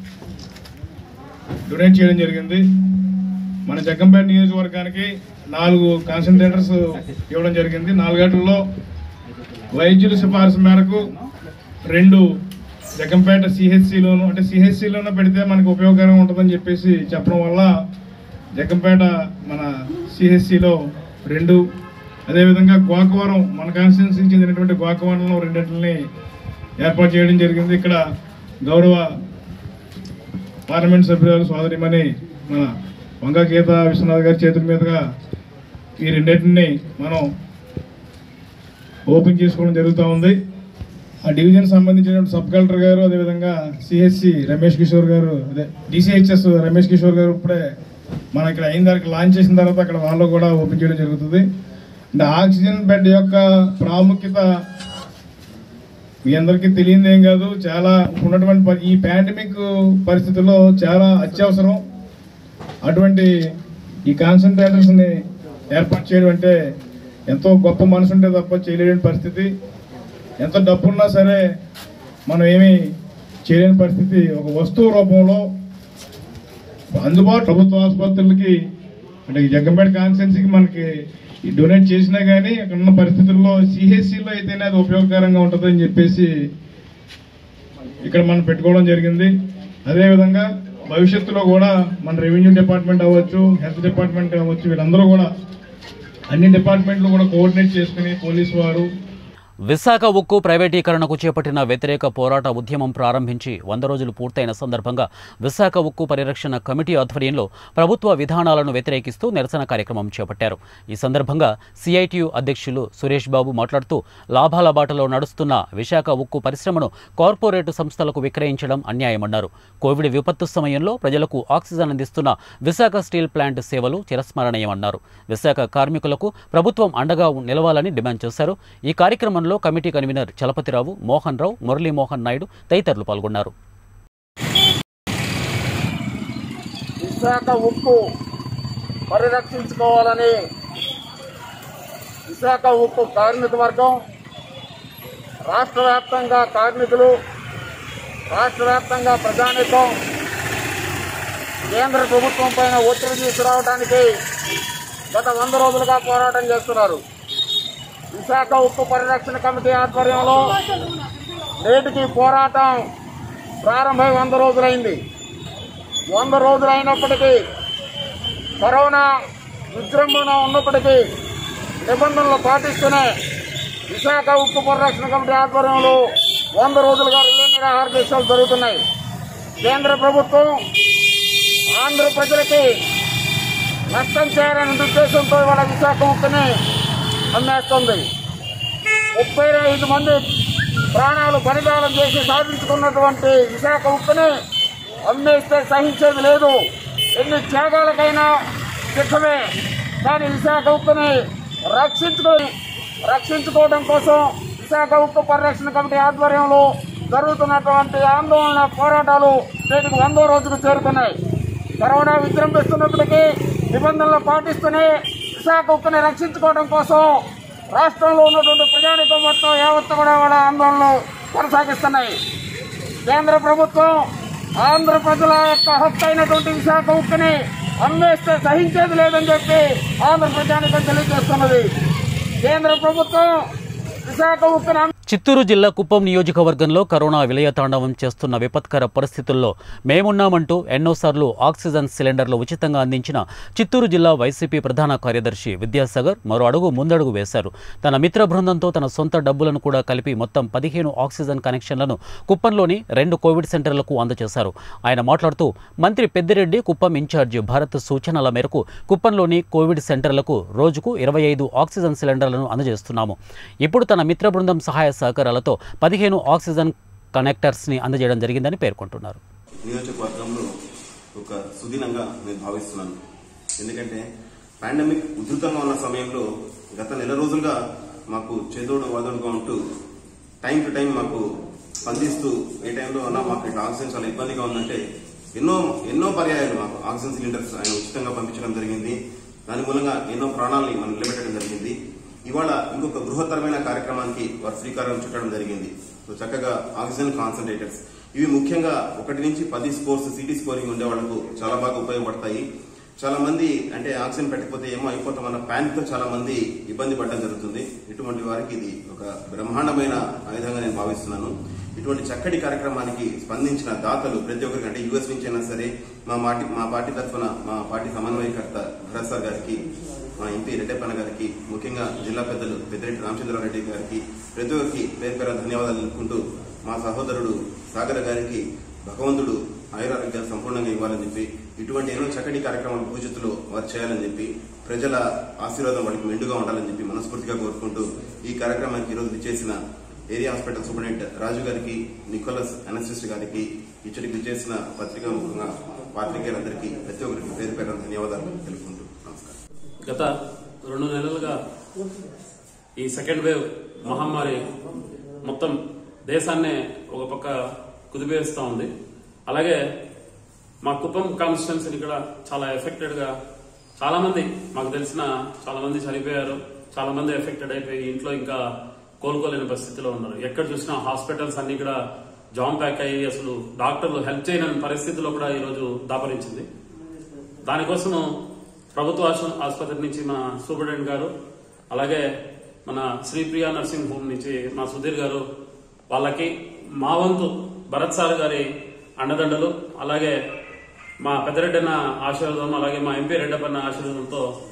డొనేట్ చేయడం జరిగింది మన జగ్గంపేట నియోజకవర్గానికి నాలుగు కాన్సన్ట్రేటర్స్ ఇవ్వడం జరిగింది నాలుగేళ్లలో వైద్యుల సిఫారసు మేరకు రెండు జగ్గంపేట సిహెచ్సిలోను అంటే సిహెచ్సిలోనే పెడితే మనకు ఉపయోగకరంగా ఉంటుందని చెప్పేసి చెప్పడం వల్ల జగ్గంపేట మన సిహెచ్సిలో రెండు అదేవిధంగా గోకవరం మన కాన్స్టిట్యున్సీకి చెందినటువంటి గోకవరంలో రెండింటిని ఏర్పాటు చేయడం జరిగింది ఇక్కడ గౌరవ పార్లమెంట్ సభ్యురాలు సోదరిమణి మన వంగ గీత విశ్వనాథ్ గారి చేతుల మీదుగా ఈ రెండింటిని మనం ఓపెన్ చేసుకోవడం జరుగుతూ ఉంది ఆ డివిజన్ సంబంధించిన సబ్ కలెక్టర్ గారు అదేవిధంగా సిహెచ్సి రమేష్ కిషోర్ గారు అదే డిసిహెచ్ఎస్ రమేష్ కిషోర్ గారు ఇప్పుడే మనం ఇక్కడ అయిన దానికి లాంచ్ చేసిన తర్వాత అక్కడ వాళ్ళు కూడా ఓపెన్ చేయడం జరుగుతుంది అంటే ఆక్సిజన్ బెడ్ యొక్క ప్రాముఖ్యత మీ అందరికీ తెలియదు ఏం కాదు చాలా ఉన్నటువంటి పరి- ఈ పాండమిక్ పరిస్థితుల్లో చాలా అత్యవసరం అటువంటి ఈ కాన్సన్ట్రేటర్స్ని ఏర్పాటు చేయడం అంటే ఎంతో గొప్ప మనసు ఉంటే తప్ప చేయలేని పరిస్థితి ఎంత డబ్బున్నా సరే మనం ఏమీ చేయలేని పరిస్థితి ఒక వస్తువు రూపంలో అందుబాటు ప్రభుత్వ ఆసుపత్రులకి అంటే ఈ జగ్గంపేట కాన్స్టెన్సీకి మనకి ఈ డొనేట్ చేసినా కానీ అక్కడ ఉన్న పరిస్థితుల్లో సిహెచ్సిలో అయితేనే అది ఉపయోగకరంగా ఉంటుందని చెప్పేసి ఇక్కడ మనం పెట్టుకోవడం జరిగింది అదేవిధంగా భవిష్యత్తులో కూడా మన రెవెన్యూ డిపార్ట్మెంట్ అవ్వచ్చు హెల్త్ డిపార్ట్మెంట్ అవ్వచ్చు వీళ్ళందరూ కూడా అన్ని డిపార్ట్మెంట్లు కూడా కోఆర్డినేట్ చేసుకుని పోలీసు వారు విశాఖ ఉక్కు ప్రైవేటీకరణకు చేపట్టిన వ్యతిరేక పోరాట ఉద్యమం ప్రారంభించి వంద రోజులు పూర్తయిన సందర్భంగా విశాఖ ఉక్కు పరిరక్షణ కమిటీ ఆధ్వర్యంలో ప్రభుత్వ విధానాలను వ్యతిరేకిస్తూ నిరసన కార్యక్రమం చేపట్టారు ఈ సందర్భంగా సిఐటియు అధ్యక్షులు సురేష్ బాబు మాట్లాడుతూ లాభాల బాటలో నడుస్తున్న విశాఖ ఉక్కు పరిశ్రమను కార్పొరేట్ సంస్థలకు విక్రయించడం అన్యాయమన్నారు కోవిడ్ విపత్తు సమయంలో ప్రజలకు ఆక్సిజన్ అందిస్తున్న విశాఖ స్టీల్ ప్లాంట్ సేవలు చిరస్మరణీయమన్నారు విశాఖ కార్మికులకు ప్రభుత్వం అండగా నిలవాలని డిమాండ్ చేశారు ఈ కార్యక్రమంలో కమిటీ కన్వీనర్ చలపతిరావు మోహన్ రావు మురళీమోహన్ నాయుడు తదితరులు పాల్గొన్నారు విశాఖ ఉక్కు పరిరక్షించుకోవాలని విశాఖ ఉక్కు కార్మిక వర్గం రాష్ట్ర వ్యాప్తంగా కార్మికులు రాష్ట్ర వ్యాప్తంగా ప్రజానికం కేంద్ర ప్రభుత్వం పైన ఒత్తిడి తీసుకురావడానికి గత వంద రోజులుగా పోరాటం చేస్తున్నారు విశాఖ ఉక్కు పరిరక్షణ కమిటీ ఆధ్వర్యంలో నేటికి పోరాటం ప్రారంభమై వంద రోజులైంది వంద రోజులైనప్పటికీ కరోనా విజృంభణ ఉన్నప్పటికీ నిబంధనలు పాటిస్తూనే విశాఖ ఉక్కు పరిరక్షణ కమిటీ ఆధ్వర్యంలో వంద రోజులుగా రిలే నిరాహార దీక్షలు జరుగుతున్నాయి కేంద్ర ప్రభుత్వం ఆంధ్ర ప్రజలకి నష్టం చేయాలనే ఉద్దేశంతో ఇవాళ విశాఖ ఉక్కుని అమ్మేస్తుంది ముప్పై ఐదు మంది ప్రాణాలు బలిదానం చేసి సాధించుకున్నటువంటి విశాఖ ఉక్కుని అమ్మేస్తే సహించేది లేదు ఎన్ని త్యాగాలకైనా సిద్ధమే కానీ విశాఖ ఉక్కుని రక్షించుకొని రక్షించుకోవడం కోసం విశాఖ ఉక్కు పరిరక్షణ కమిటీ ఆధ్వర్యంలో జరుగుతున్నటువంటి ఆందోళన పోరాటాలు నేటికి వందో రోజుకు చేరుకున్నాయి కరోనా విజృంభిస్తున్నప్పటికీ నిబంధనలు పాటిస్తూనే విశాఖ ఉక్కుని రక్షించుకోవడం కోసం రాష్ట్రంలో ఉన్నటువంటి ప్రజానికం మొత్తం యావత్తు కూడా వాళ్ళ ఆందోళనలు కొనసాగిస్తున్నాయి కేంద్ర ప్రభుత్వం ఆంధ్ర ప్రజల యొక్క హక్కు అయినటువంటి విశాఖ ఉక్కుని అమ్మేస్తే సహించేది లేదని చెప్పి ఆంధ్ర ప్రజానికం తెలియజేస్తున్నది కేంద్ర ప్రభుత్వం విశాఖ ఉక్కుని అమ్మే- చిత్తూరు జిల్లా కుప్పం నియోజకవర్గంలో కరోనా విలయతాండవం చేస్తున్న విపత్కర పరిస్థితుల్లో మేమున్నామంటూ ఎన్నోసార్లు ఆక్సిజన్ సిలిండర్లు ఉచితంగా అందించిన చిత్తూరు జిల్లా వైసీపీ ప్రధాన కార్యదర్శి విద్యాసాగర్ మరో అడుగు ముందడుగు వేశారు తన మిత్ర బృందంతో తన సొంత డబ్బులను కూడా కలిపి మొత్తం పదిహేను ఆక్సిజన్ కనెక్షన్లను కుప్పంలోని రెండు కోవిడ్ సెంటర్లకు అందజేశారు ఆయన మాట్లాడుతూ మంత్రి పెద్దిరెడ్డి కుప్పం ఇన్ఛార్జి భారత్ సూచనల మేరకు కుప్పంలోని కోవిడ్ సెంటర్లకు రోజుకు ఇరవై ఐదు ఆక్సిజన్ సిలిండర్లను అందజేస్తున్నాము ఇప్పుడు తన మిత్ర బృందం సహాయ సహకారాలతో పదిహేను ఆక్సిజన్ కనెక్టర్స్ని అందజేయడం జరిగిందని పేర్కొంటున్నారు నియోజకవర్గంలో ఒక సుదినంగా నేను భావిస్తున్నాను ఎందుకంటే పాండమిక్ ఉధృతంగా ఉన్న సమయంలో గత నెల రోజులుగా మాకు చేదోడు వాదోడుగా ఉంటూ టైం టు టైం మాకు స్పందిస్తూ ఏ టైంలో అన్నా మాకు ఇట్లా ఆక్సిజన్ చాలా ఇబ్బందిగా ఉందంటే ఎన్నో ఎన్నో పర్యాయాలు మాకు ఆక్సిజన్ సిలిండర్స్ ఆయన ఉచితంగా పంపించడం జరిగింది దాని మూలంగా ఎన్నో ప్రాణాలని మనం నిలబెట్టడం జరిగింది ఇవాళ ఇంకొక బృహత్తరమైన కార్యక్రమానికి వారు శ్రీకారం చుట్టడం జరిగింది సో చక్కగా ఆక్సిజన్ కాన్సన్ట్రేటర్స్ ఇవి ముఖ్యంగా ఒకటి నుంచి పది స్కోర్స్ సిటీ స్కోరింగ్ ఉండే వాళ్ళకు చాలా బాగా ఉపయోగపడతాయి చాలా మంది అంటే ఆక్సిజన్ పెట్టకపోతే ఏమో అయిపోతామన్న ప్యానిక్ తో చాలా మంది ఇబ్బంది పడడం జరుగుతుంది ఇటువంటి వారికి ఇది ఒక బ్రహ్మాండమైన ఆయుధంగా నేను భావిస్తున్నాను ఇటువంటి చక్కటి కార్యక్రమానికి స్పందించిన దాతలు ప్రతి ఒక్కరికి అంటే యుఎస్ నుంచి అయినా సరే మా పార్టీ మా పార్టీ తరఫున మా పార్టీ సమన్వయకర్త భరత్ సార్ గారికి మా ఎంపీ రెడ్డప్పన్న గారికి ముఖ్యంగా జిల్లా పెద్దలు పెద్దిరెడ్డి రామచంద్రారెడ్డి గారికి ప్రతి ఒక్కరికి పేరు పేరు ధన్యవాదాలు తెలుపుకుంటూ మా సహోదరుడు సాగర్ గారికి భగవంతుడు ఆయురారోగ్యాలు సంపూర్ణంగా ఇవ్వాలని చెప్పి ఇటువంటి ఎన్నో చక్కటి కార్యక్రమాలు భవిష్యత్తులో వారు చేయాలని చెప్పి ప్రజల ఆశీర్వాదం వాళ్ళకి మెండుగా ఉండాలని చెప్పి మనస్ఫూర్తిగా కోరుకుంటూ ఈ కార్యక్రమానికి ఈరోజు విచ్చేసిన ఏరియా హాస్పిటల్ సూపరింటెండెంట్ రాజు గారికి నికోలస్ అనసిస్ట్ గారికి ఇచ్చటికి విచ్చేసిన పత్రికా ముఖంగా పాత్రికేయులందరికీ ప్రతి ఒక్కరికి పేరు పేరు ధన్యవాదాలు తెలుపుకుంటూ నమస్కారం గత రెండు నెలలుగా ఈ సెకండ్ వేవ్ మహమ్మారి మొత్తం దేశాన్నే ఒక పక్క కుదిపేస్తూ ఉంది అలాగే మా కుప్పం కాన్స్టిట్యున్సీ ఇక్కడ చాలా ఎఫెక్టెడ్ గా చాలా మంది మాకు తెలిసిన చాలా మంది చనిపోయారు చాలా మంది ఎఫెక్టెడ్ అయిపోయి ఇంట్లో ఇంకా కోలుకోలేని పరిస్థితిలో ఉన్నారు ఎక్కడ చూసినా హాస్పిటల్స్ అన్ని కూడా జామ్ ప్యాక్ అయ్యి అసలు డాక్టర్లు హెల్ప్ చేయలేని పరిస్థితిలో కూడా ఈరోజు దాపరించింది దానికోసము ప్రభుత్వ ఆశ- ఆసుపత్రి నుంచి మా సూపరింటెండెంట్ గారు అలాగే మన శ్రీప్రియ నర్సింగ్ హోమ్ నుంచి మా సుధీర్ గారు వాళ్ళకి మా వంతు భరత్ సార్ గారి అండదండలు అలాగే మా పెద్దరెడ్డన్న ఆశీర్వాదం అలాగే మా ఎంపీ రెడ్డప్పన్న ఆశీర్వాదంతో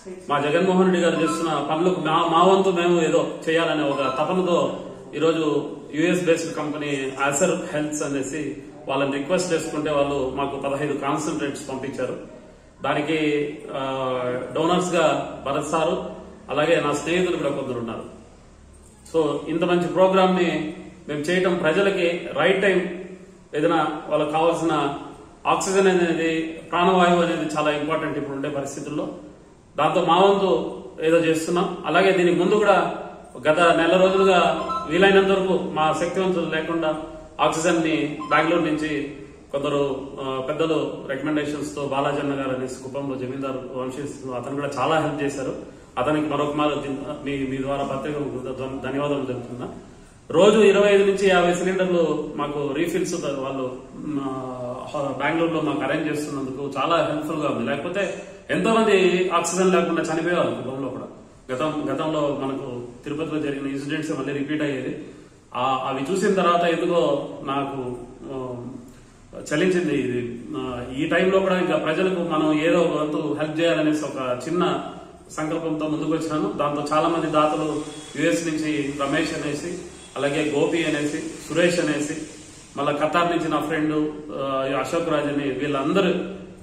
మా జగన్మోహన్ రెడ్డి గారు చేస్తున్న పనులకు మా మా వంతు మేము ఏదో చేయాలనే ఒక తపనతో ఈరోజు యుఎస్ బేస్డ్ కంపెనీ ఆసర్ హెల్త్ అనేసి వాళ్ళని రిక్వెస్ట్ చేసుకుంటే వాళ్ళు మాకు పదహైదు కాన్సన్ట్రేట్స్ పంపించారు దానికి డోనర్స్ గా భరత్ సారు అలాగే నా స్నేహితులు కూడా కొందరు ఉన్నారు సో ఇంత మంచి ప్రోగ్రామ్ ని మేము చేయటం ప్రజలకి రైట్ టైం ఏదైనా వాళ్ళకి కావాల్సిన ఆక్సిజన్ అనేది ప్రాణవాయువు అనేది చాలా ఇంపార్టెంట్ ఇప్పుడు ఉండే పరిస్థితుల్లో దాంతో మా వంతు ఏదో చేస్తున్నాం అలాగే దీనికి ముందు కూడా గత నెల రోజులుగా వీలైనంత వరకు మా శక్తివంతులు లేకుండా ఆక్సిజన్ ని బెంగళూరు నుంచి కొందరు ఆ, పెద్దలు రికమెండేషన్స్ తో బాలాజన్న గారు అనేసి కుప్పంలో జమీందారు వంశీస్తులు అతను కూడా చాలా హెల్ప్ చేశారు అతనికి మరొక మారు ది- మీ మీ ద్వారా పత్రిక ధన్యవాదాలు చెబుతున్నా రోజు ఇరవై ఐదు నుంచి యాభై సిలిండర్లు మాకు రీఫిల్స్ వాళ్ళు మ్, ఆ, బెంగళూరులో మాకు అరేంజ్ చేస్తున్నందుకు చాలా హెల్ప్ఫుల్ గా ఉంది లేకపోతే ఎంతో మంది ఆక్సిజన్ లేకుండా చనిపోయేవారు కుటుంబంలో కూడా గతం గతంలో మనకు తిరుపతిలో జరిగిన ఇన్సిడెంట్స్ మళ్ళీ రిపీట్ అయ్యేది ఆ- అవి చూసిన తర్వాత ఎందుకో నాకు ఆ, చలించింది ఇది ఆ, ఈ టైంలో కూడా ఇంకా ప్రజలకు మనం ఏదో ఒక వంతు హెల్ప్ చేయాలనేసి ఒక చిన్న సంకల్పంతో ముందుకు వచ్చినాను దాంతో చాలా మంది దాతలు యుఎస్ నుంచి రమేష్ అనేసి అలాగే గోపి అనేసి సురేష్ అనేసి మళ్ళా ఖతార్ నుంచి నా ఫ్రెండ్ అశోక్ రాజ్ అని వీళ్ళందరూ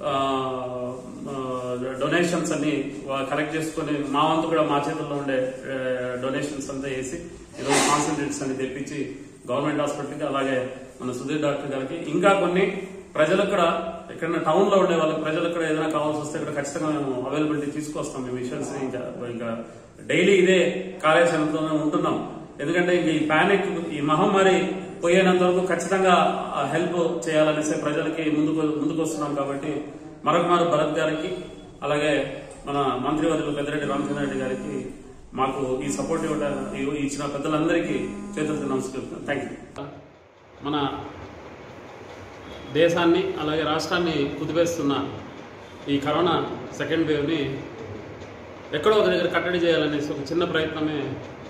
డొనేషన్స్ అన్ని కలెక్ట్ చేసుకుని మా వంతు కూడా మా చేతుల్లో ఉండే డొనేషన్స్ అంతా వేసి ఈరోజు కాన్సన్ట్రేట్స్ అని తెప్పించి గవర్నమెంట్ హాస్పిటల్కి అలాగే మన సుధీర్ డాక్టర్ గారికి ఇంకా కొన్ని ప్రజలకు కూడా ఇక్కడ టౌన్ లో ఉండే వాళ్ళకి ప్రజలకు కూడా ఏదైనా కావాల్సి వస్తే ఇక్కడ ఖచ్చితంగా మేము అవైలబిలిటీ తీసుకొస్తాం ఈ విషయాల్స్ ఇంకా ఇంకా డైలీ ఇదే కార్యాచరణతోనే ఉంటున్నాం ఎందుకంటే ఇంక ఈ పానిక్ ఈ మహమ్మారి పోయేంత వరకు ఖచ్చితంగా హెల్ప్ చేయాలనేసి ప్రజలకి ముందుకు ముందుకు వస్తున్నాం కాబట్టి మరొక మారు భరత్ గారికి అలాగే మన మంత్రివర్యులు పెద్దిరెడ్డి రామచంద్రారెడ్డి గారికి మాకు ఈ సపోర్ట్ ఇవ్వడానికి ఇచ్చిన పెద్దలందరికీ చేతులతో నమస్కరిస్తున్నాను థ్యాంక్ యూ మన దేశాన్ని అలాగే రాష్ట్రాన్ని కుదిపేస్తున్న ఈ కరోనా సెకండ్ వేవ్ని ఎక్కడో ఒక దగ్గర కట్టడి చేయాలనేసి ఒక చిన్న ప్రయత్నమే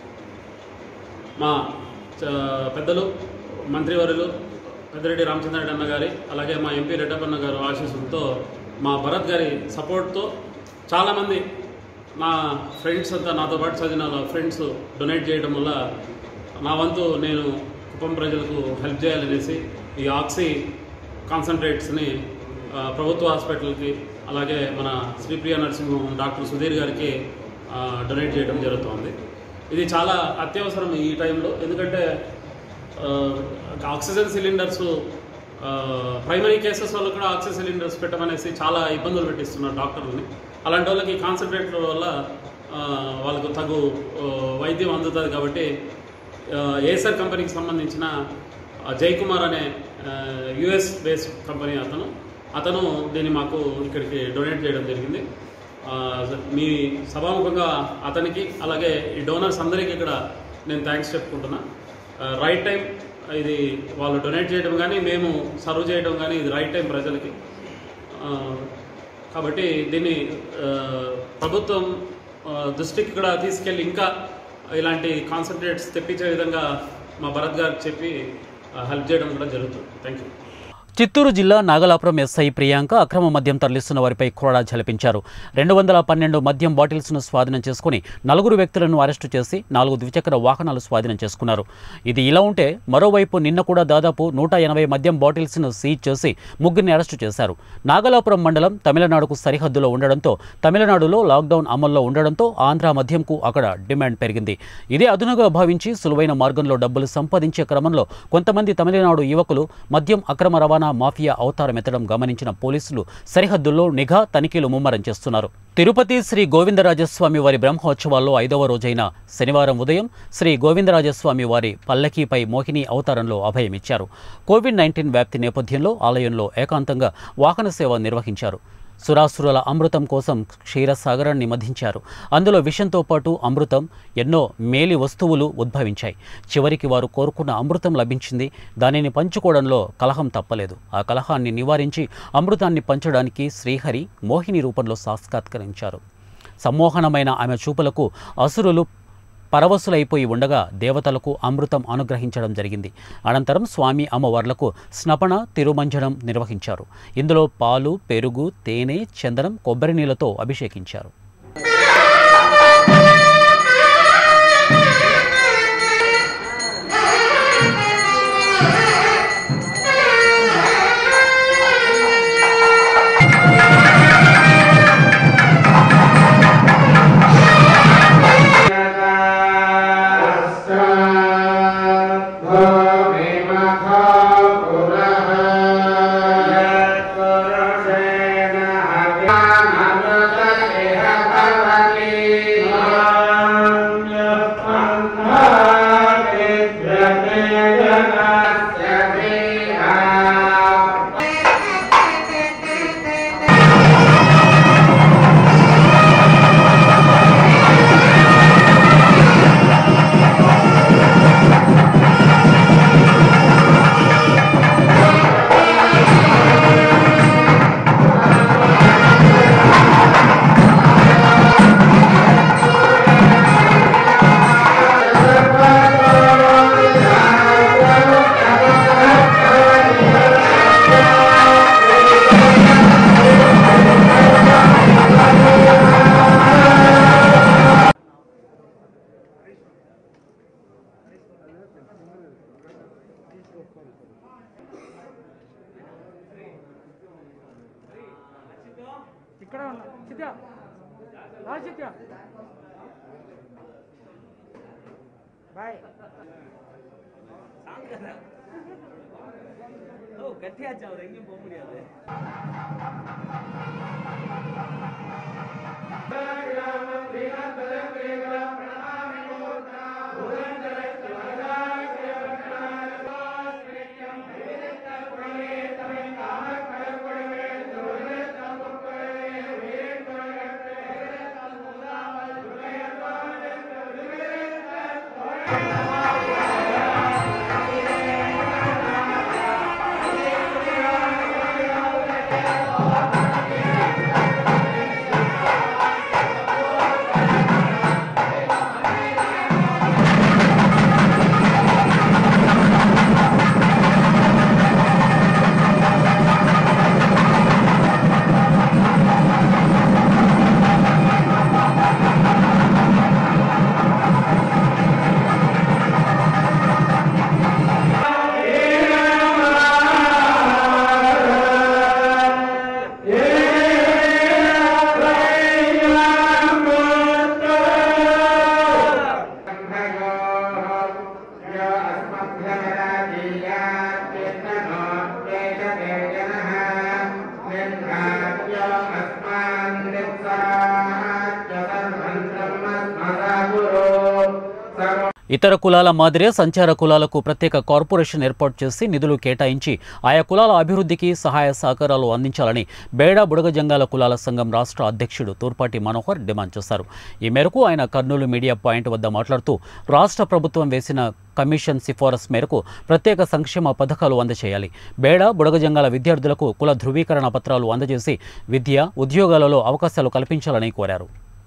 మా చ- పెద్దలు మంత్రివర్యులు పెద్దిరెడ్డి రామచంద్రరెడ్డి అన్న గారి అలాగే మా ఎంపీ రెడ్డప్పన్న గారు ఆశీస్సులతో మా భరత్ గారి సపోర్ట్తో చాలామంది నా ఫ్రెండ్స్ అంతా నాతో పాటు చదివిన ఫ్రెండ్స్ డొనేట్ చేయడం వల్ల నా వంతు నేను కుప్పం ప్రజలకు హెల్ప్ చేయాలనేసి ఈ ఆక్సీ కాన్సన్ట్రేట్స్ని ఆ, ప్రభుత్వ హాస్పిటల్కి అలాగే మన శ్రీప్రియ నరసింహం డాక్టర్ సుధీర్ గారికి ఆ, డొనేట్ చేయడం జరుగుతోంది ఇది చాలా అత్యవసరం ఈ టైంలో ఎందుకంటే ఆ, ఆక్సిజన్ సిలిండర్స్ ఆ, ప్రైమరీ కేసెస్ వల్ల కూడా ఆక్సిజన్ సిలిండర్స్ పెట్టమనేసి చాలా ఇబ్బందులు పెట్టిస్తున్నారు డాక్టర్లని అలాంటి వాళ్ళకి కాన్సన్ట్రేటర్ వల్ల ఆ, వాళ్ళకు తగు ఆ, వైద్యం అందుతుంది కాబట్టి ఆ, ఏసర్ కంపెనీకి సంబంధించిన ఆ, జై కుమార్ అనే యుఎస్ బేస్డ్ కంపెనీ అతను అతను దీన్ని మాకు ఇక్కడికి డొనేట్ చేయడం జరిగింది ఆ, మీ సభాముఖంగా అతనికి అలాగే ఈ డోనర్స్ అందరికీ ఇక్కడ నేను థ్యాంక్స్ చెప్పుకుంటున్నా రైట్ టైం ఇది వాళ్ళు డొనేట్ చేయడం కానీ మేము సర్వ్ చేయడం కానీ ఇది రైట్ టైం ప్రజలకి ఆ, కాబట్టి దీన్ని ఆ, ప్రభుత్వం ఆ, దృష్టికి కూడా తీసుకెళ్ళి ఇంకా ఇలాంటి కాన్సన్ట్రేట్స్ తెప్పించే విధంగా మా భరత్ గారికి చెప్పి హెల్ప్ చేయడం కూడా జరుగుతుంది థ్యాంక్ యూ చిత్తూరు జిల్లా నాగలాపురం ఎస్ఐ ప్రియాంక అక్రమ మద్యం తరలిస్తున్న వారిపై కొరడా జలిపించారు రెండు వందల పన్నెండు మద్యం బాటిల్స్ను స్వాధీనం చేసుకుని నలుగురు వ్యక్తులను అరెస్టు చేసి నాలుగు ద్విచక్ర వాహనాలు స్వాధీనం చేసుకున్నారు ఇది ఇలా ఉంటే మరోవైపు నిన్న కూడా దాదాపు నూట ఎనభై మద్యం బాటిల్స్ను సీజ్ చేసి ముగ్గురిని అరెస్టు చేశారు నాగలాపురం మండలం తమిళనాడుకు సరిహద్దులో ఉండడంతో తమిళనాడులో లాక్డౌన్ అమల్లో ఉండడంతో ఆంధ్ర మద్యంకు అక్కడ డిమాండ్ పెరిగింది ఇదే అదునుగా భావించి సులువైన మార్గంలో డబ్బులు సంపాదించే క్రమంలో కొంతమంది తమిళనాడు యువకులు మద్యం అక్రమ రవాణా మాఫియా అవతారం ఎత్తడం గమనించిన పోలీసులు సరిహద్దుల్లో నిఘా తనిఖీలు ముమ్మరం చేస్తున్నారు తిరుపతి శ్రీ గోవిందరాజస్వామి వారి బ్రహ్మోత్సవాల్లో ఐదవ రోజైన శనివారం ఉదయం శ్రీ గోవిందరాజస్వామి వారి పల్లకీపై మోహిని అవతారంలో అభయమిచ్చారు కోవిడ్ నైన్టీన్ వ్యాప్తి నేపథ్యంలో ఆలయంలో ఏకాంతంగా వాహన సేవ నిర్వహించారు సురాసురుల అమృతం కోసం క్షీరసాగరాన్ని మధించారు అందులో విషంతో పాటు అమృతం ఎన్నో మేలి వస్తువులు ఉద్భవించాయి చివరికి వారు కోరుకున్న అమృతం లభించింది దానిని పంచుకోవడంలో కలహం తప్పలేదు ఆ కలహాన్ని నివారించి అమృతాన్ని పంచడానికి శ్రీహరి మోహిని రూపంలో సాక్షాత్కరించారు సమ్మోహనమైన ఆమె చూపులకు అసురులు పరవశులైపోయి ఉండగా దేవతలకు అమృతం అనుగ్రహించడం జరిగింది అనంతరం స్వామి అమ్మవార్లకు స్నపన తిరుమంజనం నిర్వహించారు ఇందులో పాలు పెరుగు తేనె చందనం కొబ్బరి నీళ్లతో అభిషేకించారు ఇక్కడ ఉన్నా చిత్య రా చిత్య బాయ్ గట్టిగా చావు ఎంగి పోக முடியாது ఇతర కులాల మాదిరే సంచార కులాలకు ప్రత్యేక కార్పొరేషన్ ఏర్పాటు చేసి నిధులు కేటాయించి ఆయా కులాల అభివృద్ధికి సహాయ సహకారాలు అందించాలని బేడా బుడగజంగాల కులాల సంఘం రాష్ట్ర అధ్యక్షుడు తూర్పాటి మనోహర్ డిమాండ్ చేశారు ఈ మేరకు ఆయన కర్నూలు మీడియా పాయింట్ వద్ద మాట్లాడుతూ రాష్ట్ర ప్రభుత్వం వేసిన కమిషన్ సిఫారసు మేరకు ప్రత్యేక సంక్షేమ పథకాలు అందజేయాలి బేడ బుడగజంగాల విద్యార్థులకు కుల ధృవీకరణ పత్రాలు అందజేసి విద్య ఉద్యోగాలలో అవకాశాలు కల్పించాలని కోరారు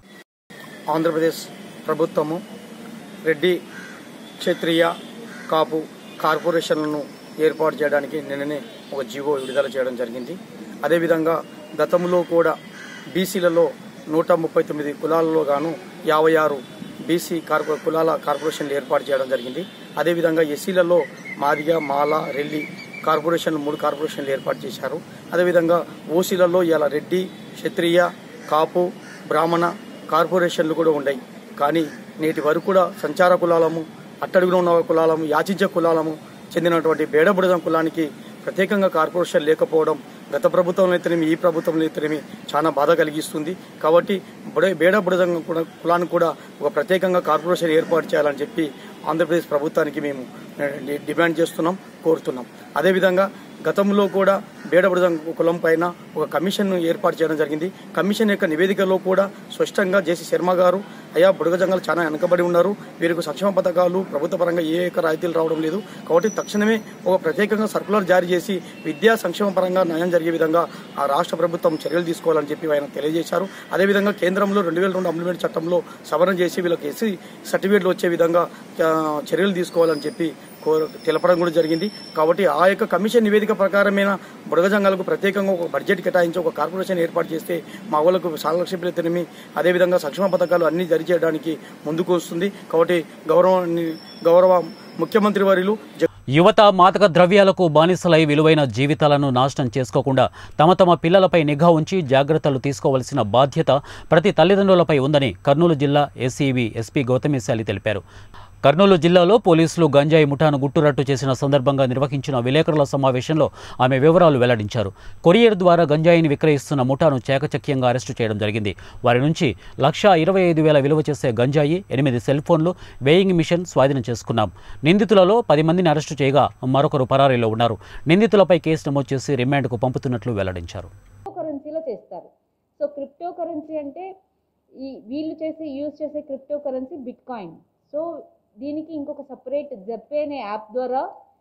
ఆంధ్రప్రదేశ్ ప్రభుత్వము రెడ్డి క్షత్రియ కాపు కార్పొరేషన్లను ఏర్పాటు చేయడానికి నిన్ననే ఒక జీవో విడుదల చేయడం జరిగింది అదేవిధంగా గతంలో కూడా బీసీలలో నూట ముప్పై తొమ్మిది కులాలలో గాను యాభై ఆరు బీసీ కార్పొ కులాల కార్పొరేషన్లు ఏర్పాటు చేయడం జరిగింది అదేవిధంగా ఎస్సీలలో మాదిగ మాల రెల్లి కార్పొరేషన్లు మూడు కార్పొరేషన్లు ఏర్పాటు చేశారు అదేవిధంగా ఓసీలలో ఇలా రెడ్డి క్షత్రియ కాపు బ్రాహ్మణ కార్పొరేషన్లు కూడా ఉన్నాయి కానీ నేటి వరకు కూడా సంచార కులాలము అట్టడుగున ఉన్న కులాలము యాచించే కులాలము చెందినటువంటి బేడబుడదం కులానికి ప్రత్యేకంగా కార్పొరేషన్ లేకపోవడం గత ప్రభుత్వంలో అయితేనేమి ఈ ప్రభుత్వంలో అయితేనేమి చాలా బాధ కలిగిస్తుంది కాబట్టి బుడ బేడ బుడదం కూడా కులానికి కూడా ఒక ప్రత్యేకంగా కార్పొరేషన్ ఏర్పాటు చేయాలని చెప్పి ఆంధ్రప్రదేశ్ ప్రభుత్వానికి మేము ఆ, డి- డిమాండ్ చేస్తున్నాం కోరుతున్నాం అదేవిధంగా గతంలో కూడా బేడబుడదం కులం పైన ఒక కమిషన్ ఏర్పాటు చేయడం జరిగింది కమిషన్ యొక్క నివేదికలో కూడా స్పష్టంగా జేసీ శర్మ గారు అయ్యా బుడగజంగాలు చాలా వెనకబడి ఉన్నారు వీరికి సంక్షేమ పథకాలు ప్రభుత్వ పరంగా ఏ యొక్క రాయితీలు రావడం లేదు కాబట్టి తక్షణమే ఒక ప్రత్యేకంగా సర్కులర్ జారీ చేసి విద్యా సంక్షేమ పరంగా న్యాయం జరిగే విధంగా ఆ రాష్ట్ర ప్రభుత్వం చర్యలు తీసుకోవాలని చెప్పి ఆయన తెలియజేశారు అదేవిధంగా కేంద్రంలో రెండు వేల రెండు అమెండ్మెంట్ చట్టంలో సవరణ చేసి వీళ్ళకి ఎస్సీ సర్టిఫికేట్లు వచ్చే విధంగా ఆ, చర్యలు తీసుకోవాలని చెప్పి కోర తెలపడం కూడా జరిగింది కాబట్టి ఆ యొక్క కమిషన్ నివేదిక ప్రకారమైన బుడగజంగాలకు ప్రత్యేకంగా ఒక బడ్జెట్ కేటాయించి ఒక కార్పొరేషన్ ఏర్పాటు చేస్తే మా వాళ్ళకు సాలక్షిప్యతనిమి అదేవిధంగా సంక్షేమ పథకాలు అన్ని జారీ చేయడానికి ముందుకు వస్తుంది కాబట్టి గౌరవ గౌరవ ముఖ్యమంత్రి వర్యులు జగ- యువత మాదక ద్రవ్యాలకు బానిసలై విలువైన జీవితాలను నాశనం చేసుకోకుండా తమ తమ పిల్లలపై నిఘా ఉంచి జాగ్రత్తలు తీసుకోవలసిన బాధ్యత ప్రతి తల్లిదండ్రులపై ఉందని కర్నూలు జిల్లా ఎస్సీబీ ఎస్పీ గౌతమిశాలి తెలిపారు కర్నూలు జిల్లాలో పోలీసులు గంజాయి ముఠాను గుట్టురట్టు చేసిన సందర్భంగా నిర్వహించిన విలేకరుల సమావేశంలో ఆమె వివరాలు వెల్లడించారు కొరియర్ ద్వారా గంజాయిని విక్రయిస్తున్న ముఠాను చాకచక్యంగా అరెస్టు చేయడం జరిగింది వారి నుంచి లక్షా ఇరవై ఐదు వేల విలువ చేసే గంజాయి ఎనిమిది సెల్ ఫోన్లు వేయింగ్ మిషన్ స్వాధీనం చేసుకున్నాం నిందితులలో పది మందిని అరెస్టు చేయగా మరొకరు పరారీలో ఉన్నారు నిందితులపై కేసు నమోదు చేసి రిమాండ్కు పంపుతున్నట్లు వెల్లడించారు కరెన్సీలో చేస్తారు సో క్రిప్టో కరెన్సీ అంటే ఈ వీళ్ళు చేసే యూజ్ చేసే cryptocurrency bitcoin so దీనికి ఇంకొక సపరేట్ జెప్పే అనే యాప్ ద్వారా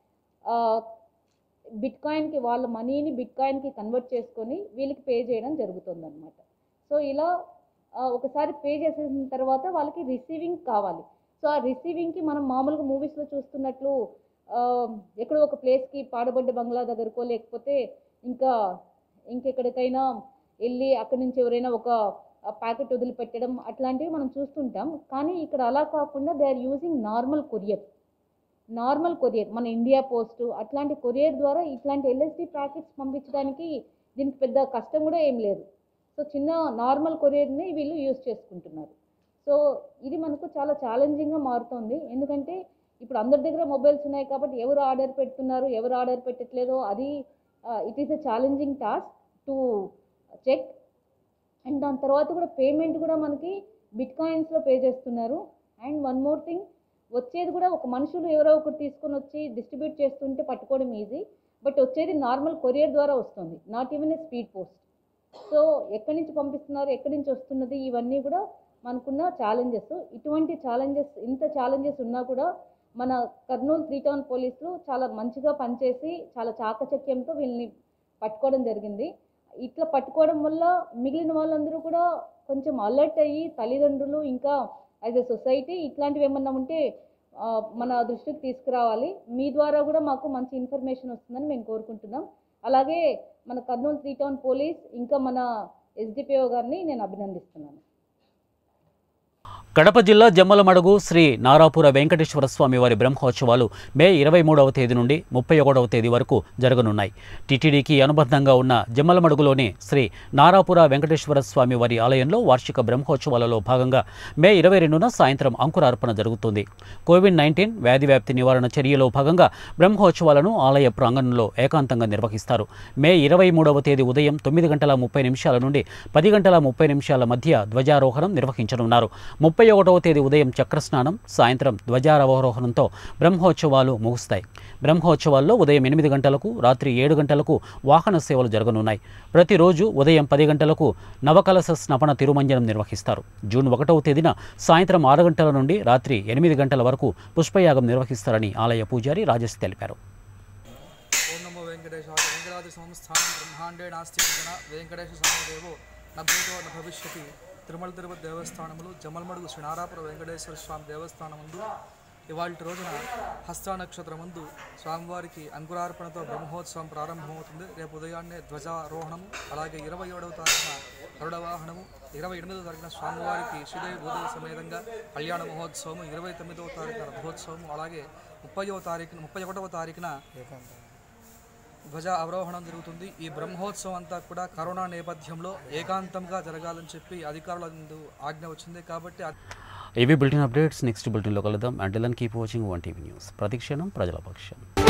బిట్ కాయిన్కి వాళ్ళ మనీని బిట్ కాయిన్కి కన్వర్ట్ చేసుకొని వీళ్ళకి పే చేయడం జరుగుతుంది అనమాట సో ఇలా ఆ, ఒకసారి పే చేసేసిన తర్వాత వాళ్ళకి రిసీవింగ్ కావాలి సో ఆ రిసీవింగ్కి మనం మామూలుగా మూవీస్లో చూస్తున్నట్లు ఆ, ఎక్కడో ఒక ప్లేస్కి పాడబడ్డ బంగ్లా దగ్గరకో లేకపోతే ఇంకా ఇంకెక్కడికైనా వెళ్ళి అక్కడి నుంచి ఎవరైనా ఒక ప్యాకెట్ వదిలిపెట్టడం అట్లాంటివి మనం చూస్తుంటాం కానీ ఇక్కడ అలా కాకుండా they are using normal courier normal courier మన ఇండియా పోస్ట్ అట్లాంటి కొరియర్ ద్వారా ఇట్లాంటి ఎల్ఎస్డి ప్యాకెట్స్ పంపించడానికి దీనికి పెద్ద కష్టం కూడా ఏం లేదు సో చిన్న నార్మల్ కొరియర్ని వీళ్ళు యూజ్ చేసుకుంటున్నారు సో ఇది మనకు చాలా ఛాలెంజింగ్గా మారుతోంది ఎందుకంటే ఇప్పుడు అందరి దగ్గర మొబైల్స్ ఉన్నాయి కాబట్టి ఎవరు ఆర్డర్ పెడుతున్నారు ఎవరు ఆర్డర్ పెట్టట్లేదో అది it is a challenging task to check and దాని తర్వాత కూడా పేమెంట్ కూడా మనకి బిట్ కాయిన్స్లో పే చేస్తున్నారు అండ్ వన్ మోర్ థింగ్ వచ్చేది కూడా ఒక మనుషులు ఎవరో ఒకరు తీసుకొని వచ్చి డిస్ట్రిబ్యూట్ చేస్తుంటే పట్టుకోవడం ఈజీ బట్ వచ్చేది నార్మల్ కొరియర్ ద్వారా వస్తుంది not even a speed post so ఎక్కడి నుంచి పంపిస్తున్నారు ఎక్కడి నుంచి వస్తున్నది ఇవన్నీ కూడా మనకున్న ఛాలెంజెస్ ఇటువంటి ఛాలెంజెస్ ఇంత ఛాలెంజెస్ ఉన్నా కూడా మన కర్నూలు త్రీ టౌన్ పోలీసులు చాలా మంచిగా పనిచేసి చాలా చాకచక్యంతో వీళ్ళని పట్టుకోవడం జరిగింది ఇట్లా పట్టుకోవడం వల్ల మిగిలిన వాళ్ళందరూ కూడా కొంచెం అలర్ట్ అయ్యి తల్లిదండ్రులు ఇంకా యాజ్ ఎ సొసైటీ ఇట్లాంటివి ఏమన్నా ఉంటే ఆ, మన దృష్టికి తీసుకురావాలి మీ ద్వారా కూడా మాకు మంచి ఇన్ఫర్మేషన్ వస్తుందని మేము కోరుకుంటున్నాం అలాగే మన కర్నూలు త్రీ టౌన్ పోలీస్ ఇంకా మన ఎస్డిపిఓ గారిని నేను అభినందిస్తున్నాను కడప జిల్లా జమ్మలమడుగు శ్రీ నారాపుర వెంకటేశ్వర స్వామి వారి బ్రహ్మోత్సవాలు మే ఇరవై మూడవ తేదీ నుండి ముప్పై ఒకటవ తేదీ వరకు జరగనున్నాయి టీటీడీకి అనుబంధంగా ఉన్న జమ్మలమడుగులోని శ్రీ నారాపుర వెంకటేశ్వర స్వామి వారి ఆలయంలో వార్షిక బ్రహ్మోత్సవాలలో భాగంగా మే ఇరవై రెండున సాయంత్రం అంకురార్పణ జరుగుతుంది కోవిడ్ నైన్టీన్ వ్యాధి వ్యాప్తి నివారణ చర్యలో భాగంగా బ్రహ్మోత్సవాలను ఆలయ ప్రాంగణంలో ఏకాంతంగా నిర్వహిస్తారు మే ఇరవై మూడవ తేదీ ఉదయం తొమ్మిది గంటల ముప్పై నిమిషాల నుండి పది గంటల ముప్పై నిమిషాల మధ్య ధ్వజారోహణం నిర్వహించనున్నారు ముప్పై ఒకటవ తేదీ ఉదయం చక్రస్నానం సాయంత్రం ధ్వజారోహణంతో బ్రహ్మోత్సవాలు ముగుస్తాయి బ్రహ్మోత్సవాల్లో ఉదయం ఎనిమిది గంటలకు రాత్రి ఏడు గంటలకు వాహన సేవలు జరగనున్నాయి ప్రతిరోజు ఉదయం పది గంటలకు నవకలశ స్నపన తిరుమంజనం నిర్వహిస్తారు జూన్ ఒకటవ తేదీన సాయంత్రం ఆరు గంటల నుండి రాత్రి ఎనిమిది గంటల వరకు పుష్పయాగం నిర్వహిస్తారని ఆలయ పూజారి రాజేష్ తెలిపారు ఓం నమో వెంకటేశాయ వెంకటాద్రి సంస్థానం బ్రహ్మాండే నాస్తి జన వెంకటేశ్వర స్వామి దేవో న భూతో న భవిష్యతి తిరుమల తిరుపతి దేవస్థానములు జమల్మడుగు శ్రీ నారాపుర వెంకటేశ్వర స్వామి దేవస్థానముందు ఇవాళ రోజున హస్త నక్షత్రమందు స్వామివారికి అంకురార్పణతో బ్రహ్మోత్సవం ప్రారంభమవుతుంది రేపు ఉదయాన్నే ధ్వజారోహణము అలాగే ఇరవై ఏడవ తారీఖున గరుడ వాహనము ఇరవై ఎనిమిదవ తారీఖున స్వామివారికి శ్రీదేవి భూదేవి సమేతంగా కళ్యాణ మహోత్సవం ఇరవై తొమ్మిదవ తారీఖున రథోత్సవం అలాగే ముప్పైవ తారీఖున ముప్పై ఒకటవ తారీఖున ధ్వజ అవరోహణం జరుగుతుంది ఈ బ్రహ్మోత్సవం అంతా కూడా కరోనా నేపథ్యంలో ఏకాంతంగా జరగాలని చెప్పి అధికారుల ముందు ఆజ్ఞ వచ్చింది కాబట్టి అ- ఇవి బులెటిన్ అప్డేట్స్ నెక్స్ట్ బులెటిన్లో కలుద్దాం and keep watching one TV news ప్రతిక్షణం ప్రజల పక్షం